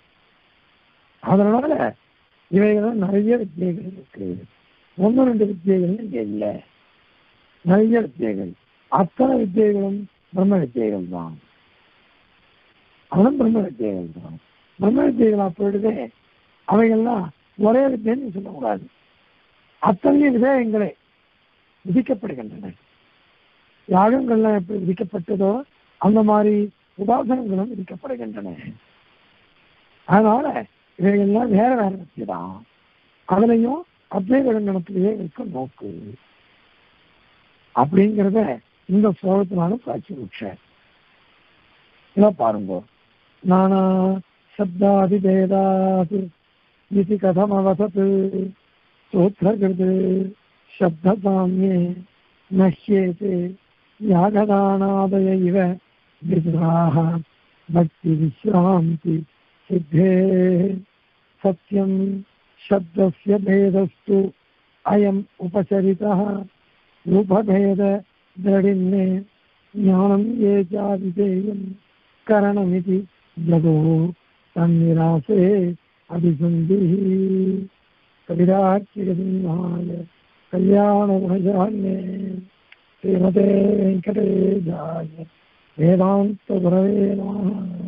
Speaker 1: அதனால இவைகள் நிறைய வித்தியைகள் இருக்கு ஒன்று ரெண்டு வித்தியைகள் இங்க இல்லை நிறைய வித்தியைகள் அத்தனை வித்தியைகளும் பிரம்ம வித்தியைகள் தான் அவனும் பிரம்ம வித்தியைகள் தான் பிரம்ம வித்தியைகள் அப்பொழுதே அவைகள்லாம் ஒரே வித்தியன்னு சொல்லக்கூடாது அத்தனை விதயங்களே விதிக்கப்படுகின்றன யாகங்கள்லாம் எப்படி விதிக்கப்பட்டதோ அந்த மாதிரி உபாசனங்களும் விதிக்கப்படுகின்றன அதனால இவைகள்லாம் வேற வேற வித்தியை தான் அதுலயும் அத்வைத கண்டனத்திலேயே இருக்க நோக்கு அப்படிங்கிறத இந்த ஸ்லோகத்தினால காட்சி விட்ச இதான் பாருங்க நானா சப்தாதிபேதாது இது கதம் அவசத் சூத்திரகிருது சப்தசாமியே நஷ்யேதே யாகதானாதய இவ விதுராக பக்தி விஸ்ராந்தி சித்தே சத்யம் शब्दस्य भेदस्तु अयम् उपचरितः रूपभेद दृढिन्ने ज्ञानं ये चाविधेयम् करणमिति जगो तन्निरासे अभिसन्धिः कविराट्यसिंहाय कल्याणगुणजान्ये श्रीमते वेङ्कटेशाय वेदान्तगुरवे नमः